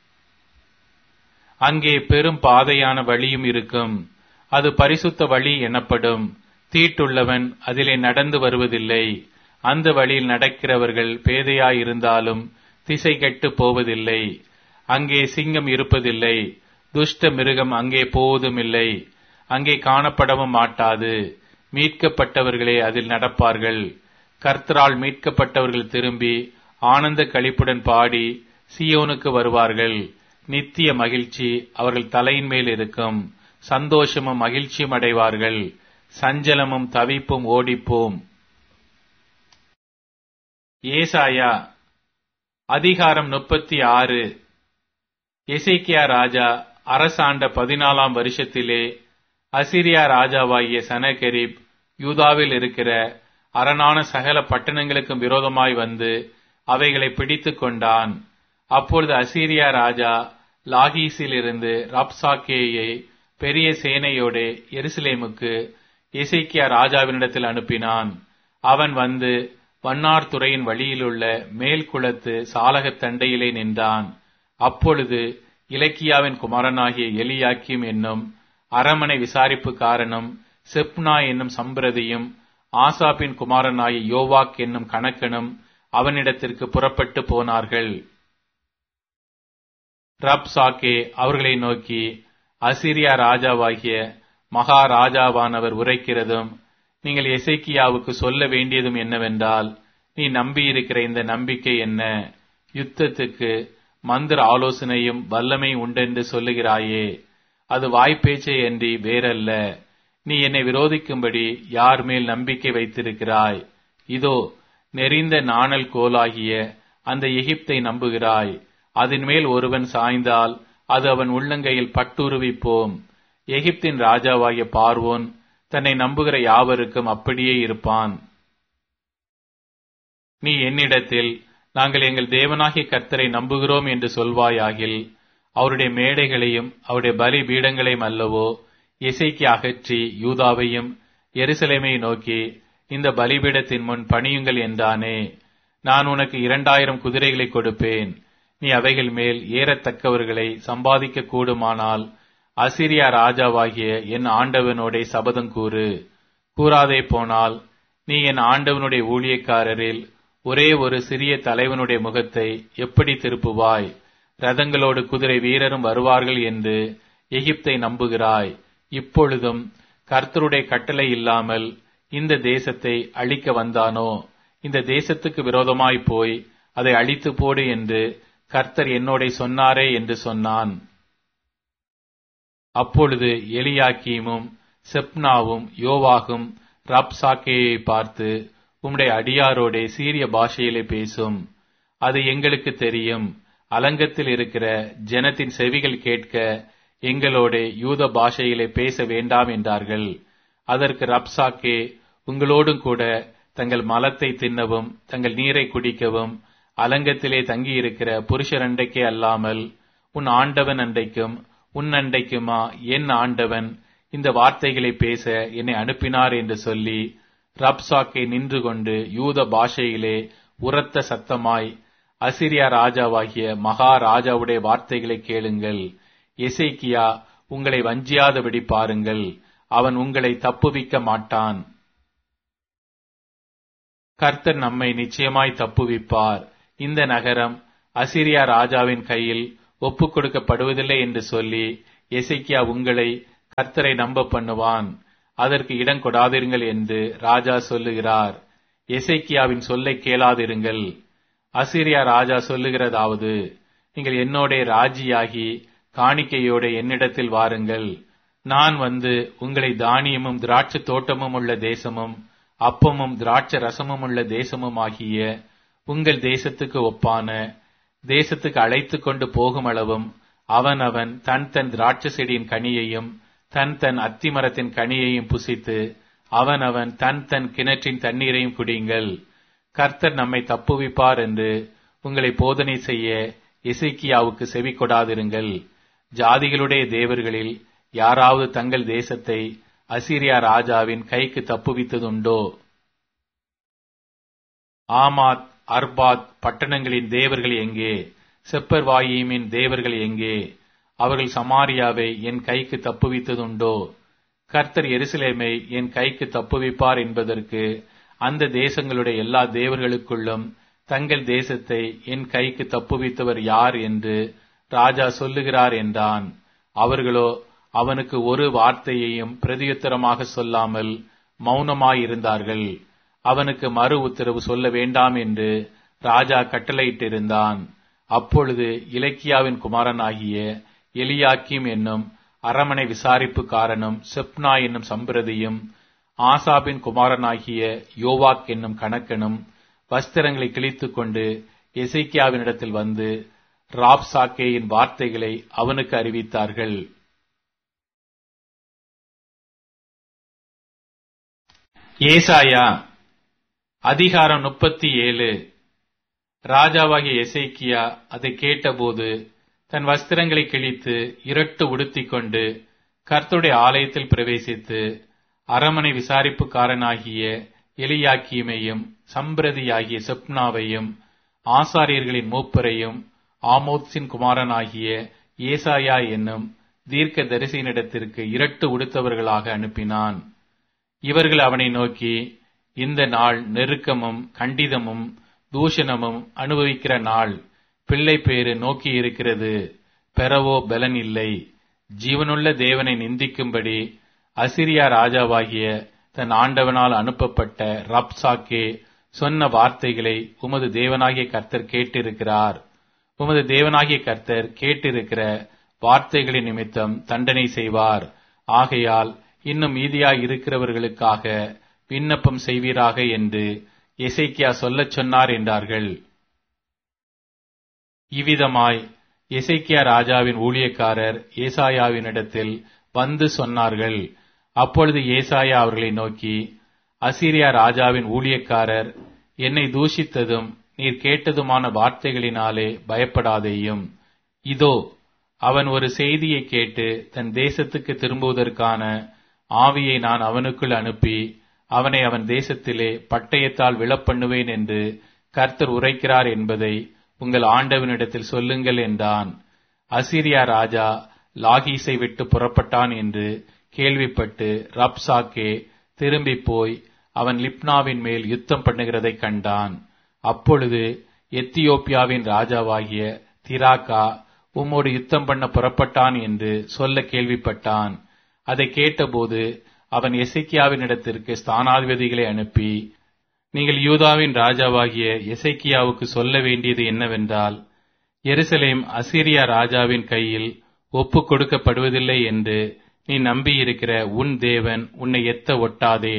அங்கே பெரும் பாதையான வழியும் இருக்கும் அது பரிசுத்த வழி எனப்படும் தீட்டுள்ளவன் அதிலே நடந்து வருவதில்லை அந்த வழியில் நடக்கிறவர்கள் பேதையாயிருந்தாலும் திசை கெட்டு போவதில்லை அங்கே சிங்கம் இருப்பதில்லை துஷ்ட மிருகம் அங்கே போவதுமில்லை அங்கே காணப்படவும் மாட்டாது மீட்கப்பட்டவர்களே அதில் நடப்பார்கள் கர்த்தரால் மீட்கப்பட்டவர்கள் திரும்பி ஆனந்த களிப்புடன் பாடி சியோனுக்கு வருவார்கள் நித்திய மகிழ்ச்சி அவர்கள் தலையின் மேல் இருக்கும் சந்தோஷமும் மகிழ்ச்சியும் அடைவார்கள் சஞ்சலமும் தவிப்பும் ஓடிப்போம் ஏசாயா அதிகாரம் முப்பத்தி ஆறு எசேக்கியா ராஜா அரசாண்ட பதினாலாம் வருஷத்திலே அசிரியா ராஜாவாகிய சனகெரிப் யூதாவில் இருக்கிற அரணான சகல பட்டணங்களுக்கும் விரோதமாய் வந்து அவைகளை பிடித்துக் கொண்டான் அப்பொழுது அசீரியா ராஜா லாகீஸிலிருந்து ரப்சாக்கேயை பெரிய சேனையோடு எருசலேமுக்கு எசேக்கியா ராஜாவினிடத்தில் அனுப்பினான் அவன் வந்து வண்ணார் துறையின் வழியிலுள்ள மேல் குளத்து சாலகத் தண்டையிலே நின்றான் அப்பொழுது இலக்கியாவின் குமாரனாகிய எலியாக்கிம் என்னும் அரமனை விசாரிப்பு காரணம் செப்னா என்னும் சம்பிரதியும் ஆசாப்பின் குமாரனாகிய யோவாக் என்னும் கணக்கனும் அவனிடத்திற்கு புறப்பட்டு போனார்கள் ரப் சாக்கே அவர்களை நோக்கி அசிரியா ராஜாவாகிய மகாராஜாவானவர் உரைக்கிறதும் நீங்கள் எசைக்கியாவுக்கு சொல்ல வேண்டியதும் என்னவென்றால் நீ நம்பியிருக்கிற இந்த நம்பிக்கை என்ன யுத்தத்துக்கு மந்திர ஆலோசனையும் வல்லமையும் உண்டென்று சொல்லுகிறாயே அது வாய்ப்பேச்சே அன்றி வேறல்ல நீ என்னை விரோதிக்கும்படி யார் மேல் நம்பிக்கை வைத்திருக்கிறாய் இதோ நெறிந்த நாணல் கோலாகிய அந்த எகிப்தை நம்புகிறாய் அதன் மேல் ஒருவன் சாய்ந்தால் அது அவன் உள்ளங்கையில் பட்டுருவிப்போம் எகிப்தின் ராஜாவாகிய பார்வோன் தன்னை நம்புகிற யாவருக்கும் அப்படியே இருப்பான் நீ என்னிடத்தில் நாங்கள் எங்கள் தேவனாகிய கர்த்தரை நம்புகிறோம் என்று சொல்வாயாகில் அவருடைய மேடைகளையும் அவருடைய பலி பீடங்களையும் அல்லவோ இசைக்கு அகற்றி யூதாவையும் எருசலேமை நோக்கி இந்த பலிபீடத்தின் முன் பணியுங்கள் என்றானே நான் உனக்கு இரண்டாயிரம் குதிரைகளை கொடுப்பேன் நீ அவைகள் மேல் ஏறத்தக்கவர்களை சம்பாதிக்க கூடுமானால் அசிரியா ராஜாவாகிய என் ஆண்டவனோட சபதம் கூறு கூறாதே போனால் நீ என் ஆண்டவனுடைய ஊழியக்காரரில் ஒரே ஒரு சிறிய தலைவனுடைய முகத்தை எப்படி திருப்புவாய் ரதங்களோடு குதிரை வீரரும் வருவார்கள் என்று எகிப்தை நம்புகிறாய் இப்பொழுதும் கர்த்தருடைய கட்டளை இல்லாமல் இந்த தேசத்தை அழிக்க வந்தானோ இந்த தேசத்துக்கு விரோதமாய் போய் அதை அழித்து போடு என்று கர்த்தர் என்னோட சொன்னாரே என்று சொன்னான் அப்பொழுது எலியாக்கீமும் செப்னாவும் யோவாகும் ரப்சாக்கேயை பார்த்து உம்முடைய அடியாரோடே சீரிய பாஷையிலே பேசும் அது எங்களுக்கு தெரியும் அலங்கத்தில் இருக்கிற ஜனத்தின் செவிகள் கேட்க எங்களோட யூத பாஷையிலே பேச வேண்டாம் என்றார்கள் அதற்கு ரப்சாக்கே உங்களோடும் கூட தங்கள் மலத்தை தின்னவும் தங்கள் நீரை குடிக்கவும் அலங்கத்திலே தங்கியிருக்கிற புருஷர் அண்டைக்கே அல்லாமல் உன் ஆண்டவன் அண்டைக்கும் உன் அண்டைக்குமா என் ஆண்டவன் இந்த வார்த்தைகளை பேச என்னை அனுப்பினார் என்று சொல்லி ரப்சாக்கை நின்று கொண்டு யூத பாஷையிலே உரத்த சத்தமாய் அசிரியா ராஜாவாகிய மகா ராஜாவுடைய வார்த்தைகளை கேளுங்கள் எசேக்கியா உங்களை வஞ்சியாதபடி பாருங்கள் அவன் உங்களை தப்புவிக்க மாட்டான் கர்த்தர் நம்மை நிச்சயமாய் தப்புவிப்பார் இந்த நகரம் அசிரியா ராஜாவின் கையில் ஒப்புக் கொடுக்கப்படுவதில்லை என்று சொல்லி எசைக்கியா உங்களை கர்த்தரை நம்ப பண்ணுவான் அதற்கு இடம் கொடாதிருங்கள் என்று ராஜா சொல்லுகிறார் எசைக்கியாவின் சொல்லை கேளாதிருங்கள் அசிரியா ராஜா சொல்லுகிறதாவது நீங்கள் என்னோட ராஜியாகி காணிக்கையோட என்னிடத்தில் வாருங்கள் நான் வந்து உங்களை தானியமும் திராட்சை தோட்டமும் உள்ள தேசமும் அப்பமும் திராட்சை ரசமும் உள்ள தேசமும் ஆகிய உங்கள் தேசத்துக்கு ஒப்பான தேசத்துக்கு அழைத்து கொண்டு போகும் அளவும் அவன் அவன் தன் தன் திராட்சை செடியின் கனியையும் தன் தன் அத்திமரத்தின் கனியையும் புசித்து அவன் அவன் தன் தன் கிணற்றின் தண்ணீரையும் குடியுங்கள் கர்த்தர் நம்மை தப்புவிப்பார் என்று உங்களை போதனை செய்ய இசைக்கியாவுக்கு செவி கொடாதிருங்கள் ஜாதிகளுடைய தேவர்களில் யாராவது தங்கள் தேசத்தை அசிரியா ராஜாவின் கைக்கு தப்புவித்ததுண்டோ ஆமாத் அர்பாத் பட்டணங்களின் தேவர்கள் எங்கே செப்பர்வாயிமின் தேவர்கள் எங்கே அவர்கள் சமாரியாவை என் கைக்கு தப்புவித்ததுண்டோ கர்த்தர் எருசலேமை என் கைக்கு தப்புவிப்பார் என்பதற்கு அந்த தேசங்களுடைய எல்லா தேவர்களுக்குள்ளும் தங்கள் தேசத்தை என் கைக்கு தப்புவித்தவர் யார் என்று ராஜா சொல்லுகிறார் என்றான் அவர்களோ அவனுக்கு ஒரு வார்த்தையையும் பிரதியுத்தரமாக சொல்லாமல் மௌனமாயிருந்தார்கள் அவனுக்கு மறு உத்தரவு சொல்ல வேண்டாம் என்று ராஜா கட்டளையிட்டிருந்தான் அப்பொழுது இலக்கியாவின் குமாரனாகிய எலியாக்கிம் என்னும் அரமனை விசாரிப்புக்காரனும் செப்னா என்னும் சம்பிரதியும் ஆசாபின் குமாரனாகிய யோவாக் என்னும் கணக்கனும் வஸ்திரங்களை கிழித்துக் கொண்டு எசைக்கியாவினிடத்தில் வந்து ராப்சாக்கேயின் வார்த்தைகளை அவனுக்கு அறிவித்தார்கள் ஏசாயா அதிகாரம் முப்பத்தி ஏழு ராஜாவாகிய எசைக்கியா அதை கேட்டபோது தன் வஸ்திரங்களை கிழித்து இரட்டு உடுத்திக் கொண்டு கர்த்தருடைய ஆலயத்தில் பிரவேசித்து அரமனை விசாரிப்புக்காரனாகிய எலியாக்கியமையும் சம்பிரதியாகிய செப்னாவையும் ஆசாரியர்களின் மூப்பரையும் ஆமோத்சின் குமாரனாகிய ஏசாயா என்னும் தீர்க்க தரிசனிடத்திற்கு இரட்டு உடுத்தவர்களாக அனுப்பினான் இவர்கள் அவனை நோக்கி இந்த நாள் நெருக்கமும் கண்டிதமும் தூஷணமும் அனுபவிக்கிற நாள் பிள்ளை பேறு நோக்கி இருக்கிறது பெறவோ பலன் இல்லை ஜீவனுள்ள தேவனை நிந்திக்கும்படி அசிரியா ராஜாவாகிய தன் ஆண்டவனால் அனுப்பப்பட்ட ரப்சாக்கே சொன்ன வார்த்தைகளை உமது தேவனாகிய கர்த்தர் கேட்டிருக்கிறார் உமது தேவனாகிய கர்த்தர் கேட்டிருக்கிற வார்த்தைகளின் நிமித்தம் தண்டனை செய்வார் ஆகையால் இன்னும் மீதியாய் இருக்கிறவர்களுக்காக விண்ணப்பம் செய்வீராக என்று எசைக்கியா சொல்லச் சொன்னார் என்றார்கள் இவ்விதமாய் எசைக்கியா ராஜாவின் ஊழியக்காரர் ஏசாயாவினிடத்தில் வந்து சொன்னார்கள் அப்பொழுது ஏசாயா அவர்களை நோக்கி அசிரியா ராஜாவின் ஊழியக்காரர் என்னை தூஷித்ததும் நீர் கேட்டதுமான வார்த்தைகளினாலே பயப்படாதேயும் இதோ அவன் ஒரு செய்தியை கேட்டு தன் தேசத்துக்கு திரும்புவதற்கான ஆவியை நான் அவனுக்குள் அனுப்பி அவனை அவன் தேசத்திலே பட்டயத்தால் விழப்பண்ணுவேன் என்று கர்த்தர் உரைக்கிறார் என்பதை உங்கள் ஆண்டவனிடத்தில் சொல்லுங்கள் என்றான் அசிரியா ராஜா லாகீஸை விட்டு புறப்பட்டான் என்று கேள்விப்பட்டு ரப்சாக்கே திரும்பி போய் அவன் லிப்னாவின் மேல் யுத்தம் பண்ணுகிறதை கண்டான் அப்பொழுது எத்தியோப்பியாவின் ராஜாவாகிய திராக்கா உம்மோடு யுத்தம் பண்ண புறப்பட்டான் என்று சொல்ல கேள்விப்பட்டான் அதை கேட்டபோது அவன் எசைக்கியாவின் இடத்திற்கு ஸ்தானாதிபதிகளை அனுப்பி நீங்கள் யூதாவின் ராஜாவாகிய எசைக்கியாவுக்கு சொல்ல வேண்டியது என்னவென்றால் எருசலேம் அசிரியா ராஜாவின் கையில் ஒப்புக் கொடுக்கப்படுவதில்லை என்று நீ நம்பியிருக்கிற உன் தேவன் உன்னை எத்த ஒட்டாதே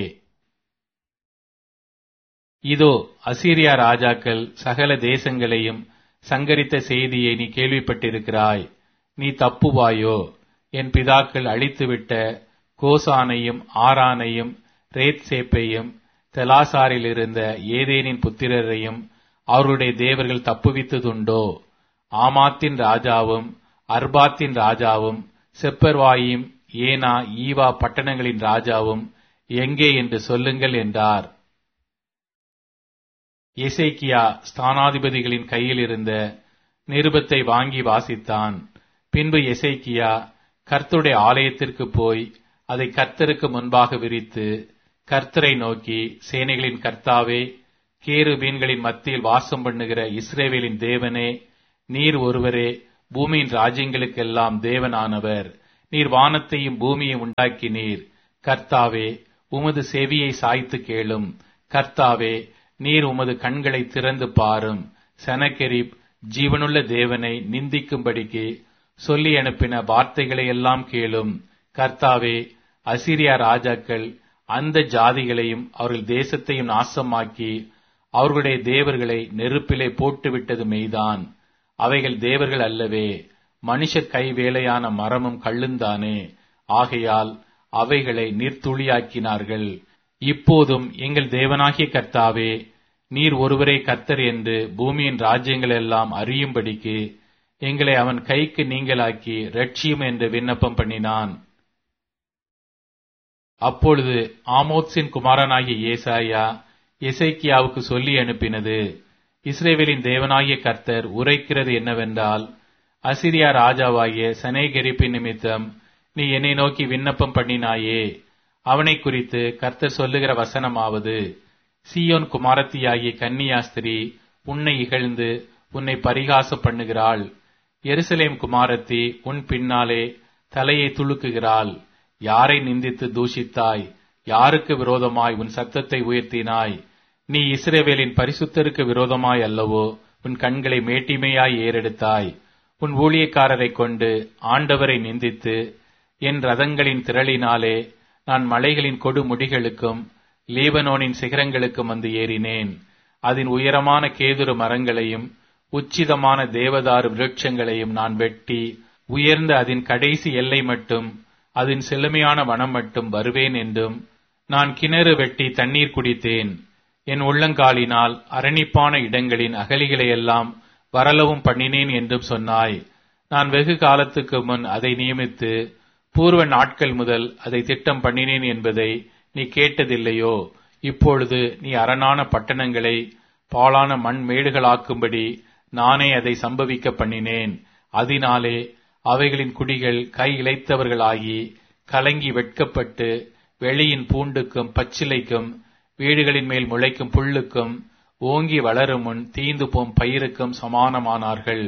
இதோ அசீரியா ராஜாக்கள் சகல தேசங்களையும் சங்கரித்த செய்தியை நீ கேள்விப்பட்டிருக்கிறாய் நீ தப்புவாயோ என் பிதாக்கள் அழித்துவிட்ட கோசானையும் ஆரானையும் ரேத்சேப்பையும் தெலாசாரில் இருந்த ஏதேனின் புத்திரரையும் அவருடைய தேவர்கள் தப்புவித்ததுண்டோ ஆமாத்தின் ராஜாவும் அர்பாத்தின் ராஜாவும் செப்பர்வாயும் ஏனா ஈவா பட்டணங்களின் ராஜாவும் எங்கே என்று சொல்லுங்கள் என்றார் எசேக்கியா ஸ்தானாதிபதிகளின் கையில் இருந்த நிருபத்தை வாங்கி வாசித்தான் பின்பு எசேக்கியா கர்த்தருடைய ஆலயத்திற்கு போய் அதை கர்த்தருக்கு முன்பாக விரித்து கர்த்தரை நோக்கி சேனைகளின் கர்த்தாவே கேரு மீன்களின் மத்தியில் வாசம் பண்ணுகிற இஸ்ரேவேலின் தேவனே நீர் ஒருவரே பூமியின் ராஜ்யங்களுக்கெல்லாம் தேவனானவர் நீர் வானத்தையும் பூமியையும் உண்டாக்கினீர் கர்த்தாவே உமது செவியை சாய்த்து கேளும் கர்த்தாவே நீர் உமது கண்களை திறந்து பாரும் செனகெரிப் ஜீவனுள்ள தேவனை நிந்திக்கும்படிக்கு சொல்லி அனுப்பின வார்த்தைகளை எல்லாம் கேளும் கர்த்தாவே அசிரியா ராஜாக்கள் அந்த ஜாதிகளையும் அவர்கள் தேசத்தையும் நாசமாக்கி அவர்களுடைய தேவர்களை நெருப்பிலே போட்டுவிட்டது மெய்தான் அவைகள் தேவர்கள் அல்லவே மனுஷர் கை வேலையான மரமும் கள்ளுந்தானே ஆகையால் அவைகளை நீர்த்துளியாக்கினார்கள் இப்போதும் எங்கள் தேவனாகிய கர்த்தாவே நீர் ஒருவரே கர்த்தர் என்று பூமியின் ராஜ்யங்கள் எல்லாம் அறியும்படிக்கு எங்களை அவன் கைக்கு நீங்களாக்கி ரட்சியும் என்று விண்ணப்பம் பண்ணினான் அப்பொழுது ஆமோத்ஸின் குமாரனாகிய ஏசாயா எசைக்கியாவுக்கு சொல்லி அனுப்பினது இஸ்ரேவேலின் தேவனாகிய கர்த்தர் உரைக்கிறது என்னவென்றால் அசிரியா ராஜாவாகிய சனேகரிப்பின் நிமித்தம் நீ என்னை நோக்கி விண்ணப்பம் பண்ணினாயே அவனை குறித்து கர்த்தர் சொல்லுகிற வசனமாவது சீயோன் குமாரத்தியாகிய கன்னியாஸ்திரி உன்னை இகழ்ந்து உன்னை பரிகாசம் பண்ணுகிறாள் எருசலேம் குமாரத்தி உன் பின்னாலே தலையை துளுக்குகிறாள் யாரை நிந்தித்து தூஷித்தாய் யாருக்கு விரோதமாய் உன் சத்தத்தை உயர்த்தினாய் நீ இஸ்ரேவேலின் பரிசுத்தருக்கு விரோதமாய் அல்லவோ உன் கண்களை மேட்டிமையாய் ஏறெடுத்தாய் உன் ஊழியக்காரரை கொண்டு ஆண்டவரை நிந்தித்து என் ரதங்களின் திரளினாலே நான் மலைகளின் கொடுமுடிகளுக்கும் லீபனோனின் சிகரங்களுக்கும் வந்து ஏறினேன் அதன் உயரமான கேதுரு மரங்களையும் உச்சிதமான தேவதாரு விருட்சங்களையும் நான் வெட்டி உயர்ந்த அதன் கடைசி எல்லை மட்டும் அதன் செழுமையான வனம் மட்டும் வருவேன் என்றும் நான் கிணறு வெட்டி தண்ணீர் குடித்தேன் என் உள்ளங்காலினால் அரணிப்பான இடங்களின் அகலிகளையெல்லாம் வரலவும் பண்ணினேன் என்றும் சொன்னாய் நான் வெகு காலத்துக்கு முன் அதை நியமித்து பூர்வ நாட்கள் முதல் அதை திட்டம் பண்ணினேன் என்பதை நீ கேட்டதில்லையோ இப்பொழுது நீ அரணான பட்டணங்களை பாலான மண் மேடுகளாக்கும்படி நானே அதை சம்பவிக்க பண்ணினேன் அதனாலே அவைகளின் குடிகள் கை இழைத்தவர்களாகி கலங்கி வெட்கப்பட்டு வெளியின் பூண்டுக்கும் பச்சிலைக்கும் வீடுகளின் மேல் முளைக்கும் புல்லுக்கும் ஓங்கி வளரும் முன் தீந்து போம் பயிருக்கும் சமானமானார்கள்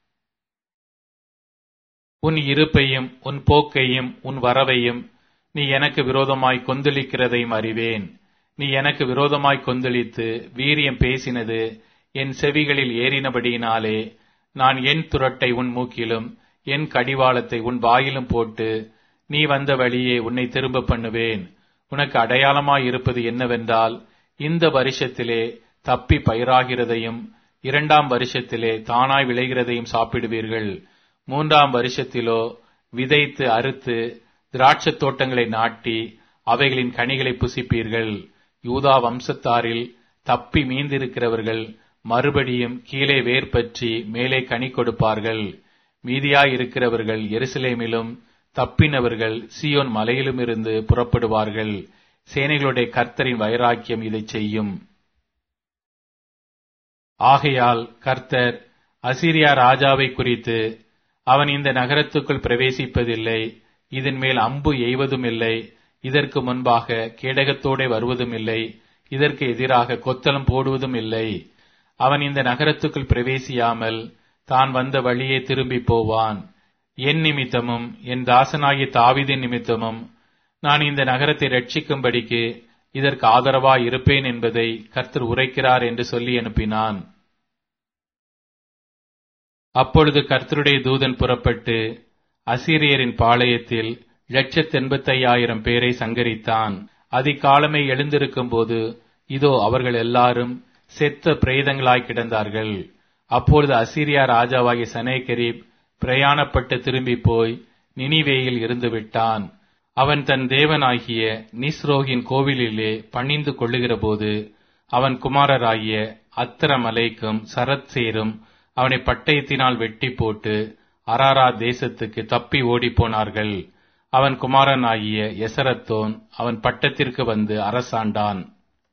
உன் இருப்பையும் உன் போக்கையும் உன் வரவையும் நீ எனக்கு விரோதமாய் கொந்தளிக்கிறதையும் அறிவேன் நீ எனக்கு விரோதமாய் கொந்தளித்து வீரியம் பேசினது என் செவிகளில் ஏறினபடியினாலே நான் என் துரட்டை உன் மூக்கிலும் என் கடிவாளத்தை உன் வாயிலும் போட்டு நீ வந்த வழியே உன்னை திரும்ப பண்ணுவேன் உனக்கு அடையாளமாய் இருப்பது என்னவென்றால் இந்த வருஷத்திலே தப்பி பயிராகிறதையும் இரண்டாம் வருஷத்திலே தானாய் விளைகிறதையும் சாப்பிடுவீர்கள் மூன்றாம் வருஷத்திலோ விதைத்து அறுத்து திராட்சத் தோட்டங்களை நாட்டி அவைகளின் கனிகளை புசிப்பீர்கள் யூதா வம்சத்தாரில் தப்பி மீந்திருக்கிறவர்கள் மறுபடியும் கீழே வேர் பற்றி மேலே கனி கொடுப்பார்கள் மீதியாயிருக்கிறவர்கள் எருசலேமிலும் தப்பினவர்கள் சியோன் மலையிலும் இருந்து புறப்படுவார்கள் சேனைகளுடைய கர்த்தரின் வைராக்கியம் இதை செய்யும் ஆகையால் கர்த்தர் அசிரியா ராஜாவை குறித்து அவன் இந்த நகரத்துக்குள் பிரவேசிப்பதில்லை இதன் மேல் அம்பு எய்வதும் இல்லை இதற்கு முன்பாக கேடகத்தோടെ வருவதும் இல்லை இதற்கு எதிராக கொத்தளம் போடுவதும் இல்லை அவன் இந்த நகரத்துக்குள் பிரவேசியாமல் தான் வந்த வழியே திரும்பி போவான் என் நிமித்தமும் என் தாசனாகிய தாவிதின் நிமித்தமும் நான் இந்த நகரத்தை ரட்சிக்கும்படிக்கு இதற்கு ஆதரவாய் இருப்பேன் என்பதை கர்த்தர் உரைக்கிறார் என்று சொல்லி அனுப்பினான் அப்பொழுது கர்த்தருடைய தூதன் புறப்பட்டு அசீரியரின் பாளையத்தில் லட்சத்து எண்பத்தையாயிரம் பேரை சங்கரித்தான் அதிகாலமே எழுந்திருக்கும் போது இதோ அவர்கள் எல்லாரும் செத்த பிரேதங்களாய் கிடந்தார்கள் அப்பொழுது அசீரியா ராஜாவாகிய சனேகரிப் பிரயாணப்பட்டு திரும்பி போய் நினிவேயில் இருந்து விட்டான் அவன் தன் தேவனாகிய நிஸ்ரோகின் கோவிலிலே பணிந்து கொள்ளுகிற போது அவன் குமாரராகிய அத்திரமலைக்கும் சரத்சேரும் அவனை பட்டயத்தினால் வெட்டி போட்டு அராரா தேசத்துக்கு தப்பி ஓடிப்போனார்கள் அவன் குமாரனாகிய எசரத்தோன் அவன் பட்டத்திற்கு வந்து அரசாண்டான்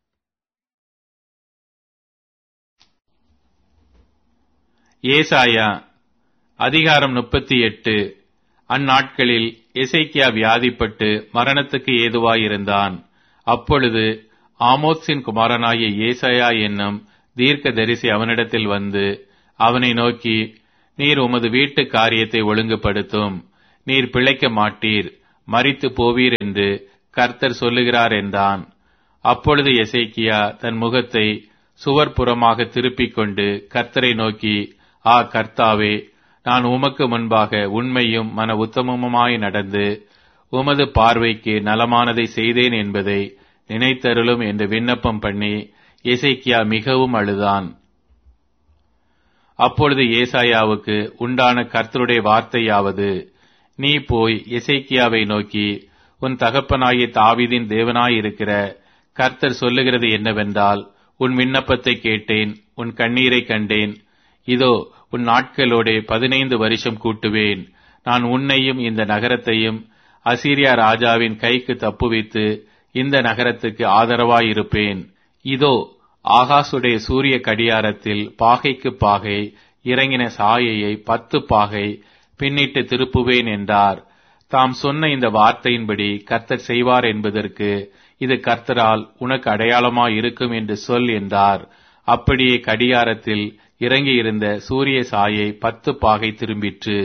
ஏசாயா அதிகாரம் முப்பத்தி எட்டு அந்நாட்களில் எசைக்கியா வியாதிப்பட்டு மரணத்துக்கு ஏதுவாயிருந்தான் அப்பொழுது ஆமோத்ஸின் குமாரனாகிய ஏசாயா என்னும் தீர்க்க தரிசி அவனிடத்தில் வந்து அவனை நோக்கி நீர் உமது வீட்டு காரியத்தை ஒழுங்குபடுத்தும் நீர் பிழைக்க மாட்டீர் மறித்து போவீர் என்று கர்த்தர் சொல்லுகிறார் என்றான் அப்பொழுது எசேக்கியா தன் முகத்தை சுவர்புறமாக திருப்பிக் கொண்டு கர்த்தரை நோக்கி ஆ கர்த்தாவே நான் உமக்கு முன்பாக உண்மையும் மன உத்தமமுமாய் நடந்து உமது பார்வைக்கு நலமானதை செய்தேன் என்பதை நினைத்தருளும் என்று விண்ணப்பம் பண்ணி எசேக்கியா மிகவும் அழுதான் அப்பொழுது ஏசாயாவுக்கு உண்டான கர்த்தருடைய வார்த்தையாவது நீ போய் எசேக்கியாவை நோக்கி உன் தகப்பனாகிய தாவீதின் தேவனாயிருக்கிற கர்த்தர் சொல்லுகிறது என்னவென்றால் உன் விண்ணப்பத்தை கேட்டேன் உன் கண்ணீரை கண்டேன் இதோ உன் நாட்களோடே பதினைந்து வருஷம் கூட்டுவேன் நான் உன்னையும் இந்த நகரத்தையும் அசீரியா ராஜாவின் கைக்கு தப்புவித்து இந்த நகரத்துக்கு ஆதரவாயிருப்பேன் இதோ ஆகாசுடைய சூரிய கடியாரத்தில் பாகைக்கு பாகை இறங்கின சாயையை பத்து பாகை பின்னிட்டு திருப்புவேன் என்றார் தாம் சொன்ன இந்த வார்த்தையின்படி கர்த்தர் செய்வார் என்பதற்கு இது கர்த்தரால் உனக்கு அடையாளமாய் இருக்கும் என்று சொல் என்றார் அப்படியே கடியாரத்தில் இறங்கியிருந்த சூரிய சாயை பத்து பாகை திரும்பிற்று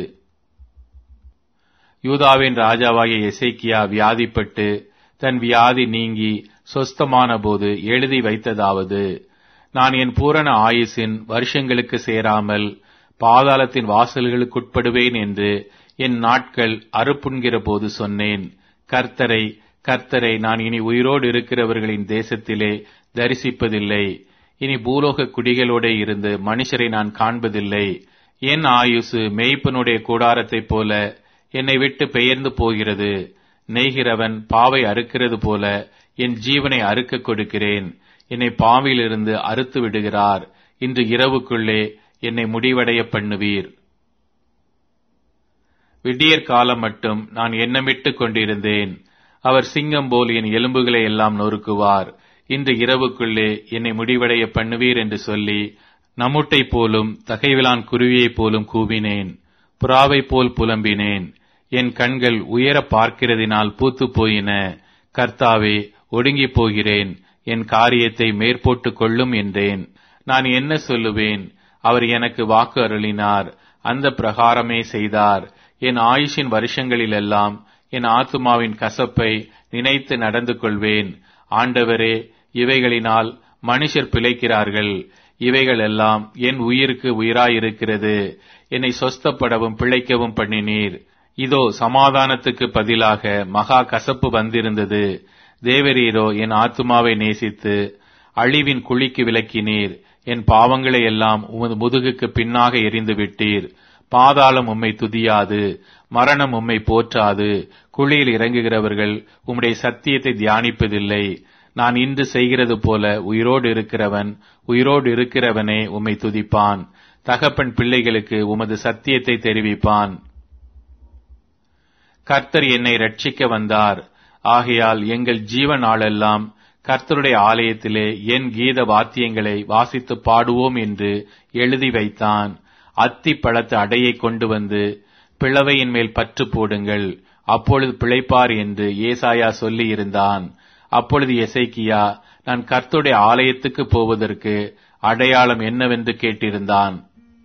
யூதாவின் ராஜாவாகிய எசேக்கியா வியாதிப்பட்டு தன் வியாதி நீங்கி சொஸ்தமான போது எழுதி வைத்ததாவது நான் என் பூரண ஆயுசின் வருஷங்களுக்கு சேராமல் பாதாளத்தின் வாசல்களுக்குட்படுவேன் என்று என் நாட்கள் அறுப்புண்கிற போது சொன்னேன் கர்த்தரை கர்த்தரை நான் இனி உயிரோடு இருக்கிறவர்களின் தேசத்திலே தரிசிப்பதில்லை இனி பூலோக குடிகளோட இருந்து மனுஷரை நான் காண்பதில்லை என் ஆயுசு மேய்ப்பனுடைய கூடாரத்தைப் போல என்னை விட்டு பெயர்ந்து போகிறது நெய்கிறவன் பாவை அறுக்கிறது போல என் ஜீவனை அறுக்க கொடுக்கிறேன் என்னை பாவிலிருந்து அறுத்து விடுகிறார் இன்று இரவுக்குள்ளே என்னை முடிவடைய பண்ணுவீர் விடியற் காலம் மட்டும் நான் எண்ணமிட்டுக் கொண்டிருந்தேன் அவர் சிங்கம் போல் என் எலும்புகளை எல்லாம் நொறுக்குவார் இன்று இரவுக்குள்ளே என்னை முடிவடைய பண்ணுவீர் என்று சொல்லி நம்முட்டை போலும் தகைவிலான் குருவியைப் போலும் கூவினேன் புறாவைப் போல் புலம்பினேன் என் கண்கள் உயர பார்க்கிறதினால் பூத்து போயின கர்த்தாவே ஒடுங்கி போகிறேன் என் காரியத்தை மேற்போட்டு கொள்ளும் என்றேன் நான் என்ன சொல்லுவேன் அவர் எனக்கு வாக்கு அருளினார் அந்த பிரகாரமே செய்தார் என் ஆயுஷின் வருஷங்களிலெல்லாம் என் ஆத்துமாவின் கசப்பை நினைத்து நடந்து கொள்வேன் ஆண்டவரே இவைகளினால் மனுஷர் பிழைக்கிறார்கள் இவைகள் எல்லாம் என் உயிருக்கு உயிராயிருக்கிறது என்னை சொஸ்தப்படவும் பிழைக்கவும் பண்ணினீர் இதோ சமாதானத்துக்கு பதிலாக மகா கசப்பு வந்திருந்தது தேவரீரோ என் ஆத்துமாவை நேசித்து அழிவின் குழிக்கு விலக்கினீர் என் பாவங்களை எல்லாம் உமது முதுகுக்கு பின்னாக எரிந்து விட்டீர் பாதாளம் உம்மை துதியாது மரணம் உம்மை போற்றாது குழியில் இறங்குகிறவர்கள் உம்முடைய சத்தியத்தை தியானிப்பதில்லை நான் இன்று செய்கிறது போல உயிரோடு இருக்கிறவன் உயிரோடு இருக்கிறவனே உம்மை துதிப்பான் தகப்பன் பிள்ளைகளுக்கு உமது சத்தியத்தை தெரிவிப்பான் கர்த்தர் என்னை ரட்சிக்க வந்தார் ஆகையால் எங்கள் ஜீவ நாளெல்லாம் கர்த்தருடைய ஆலயத்திலே என் கீத வாத்தியங்களை வாசித்து பாடுவோம் என்று எழுதி வைத்தான் அத்தி பழத்து அடையை கொண்டு வந்து பிளவையின் மேல் பற்று போடுங்கள் அப்பொழுது பிழைப்பார் என்று ஏசாயா சொல்லி இருந்தான் அப்பொழுது எசைக்கியா நான் கர்த்தருடைய ஆலயத்துக்கு போவதற்கு அடையாளம் என்னவென்று கேட்டிருந்தான்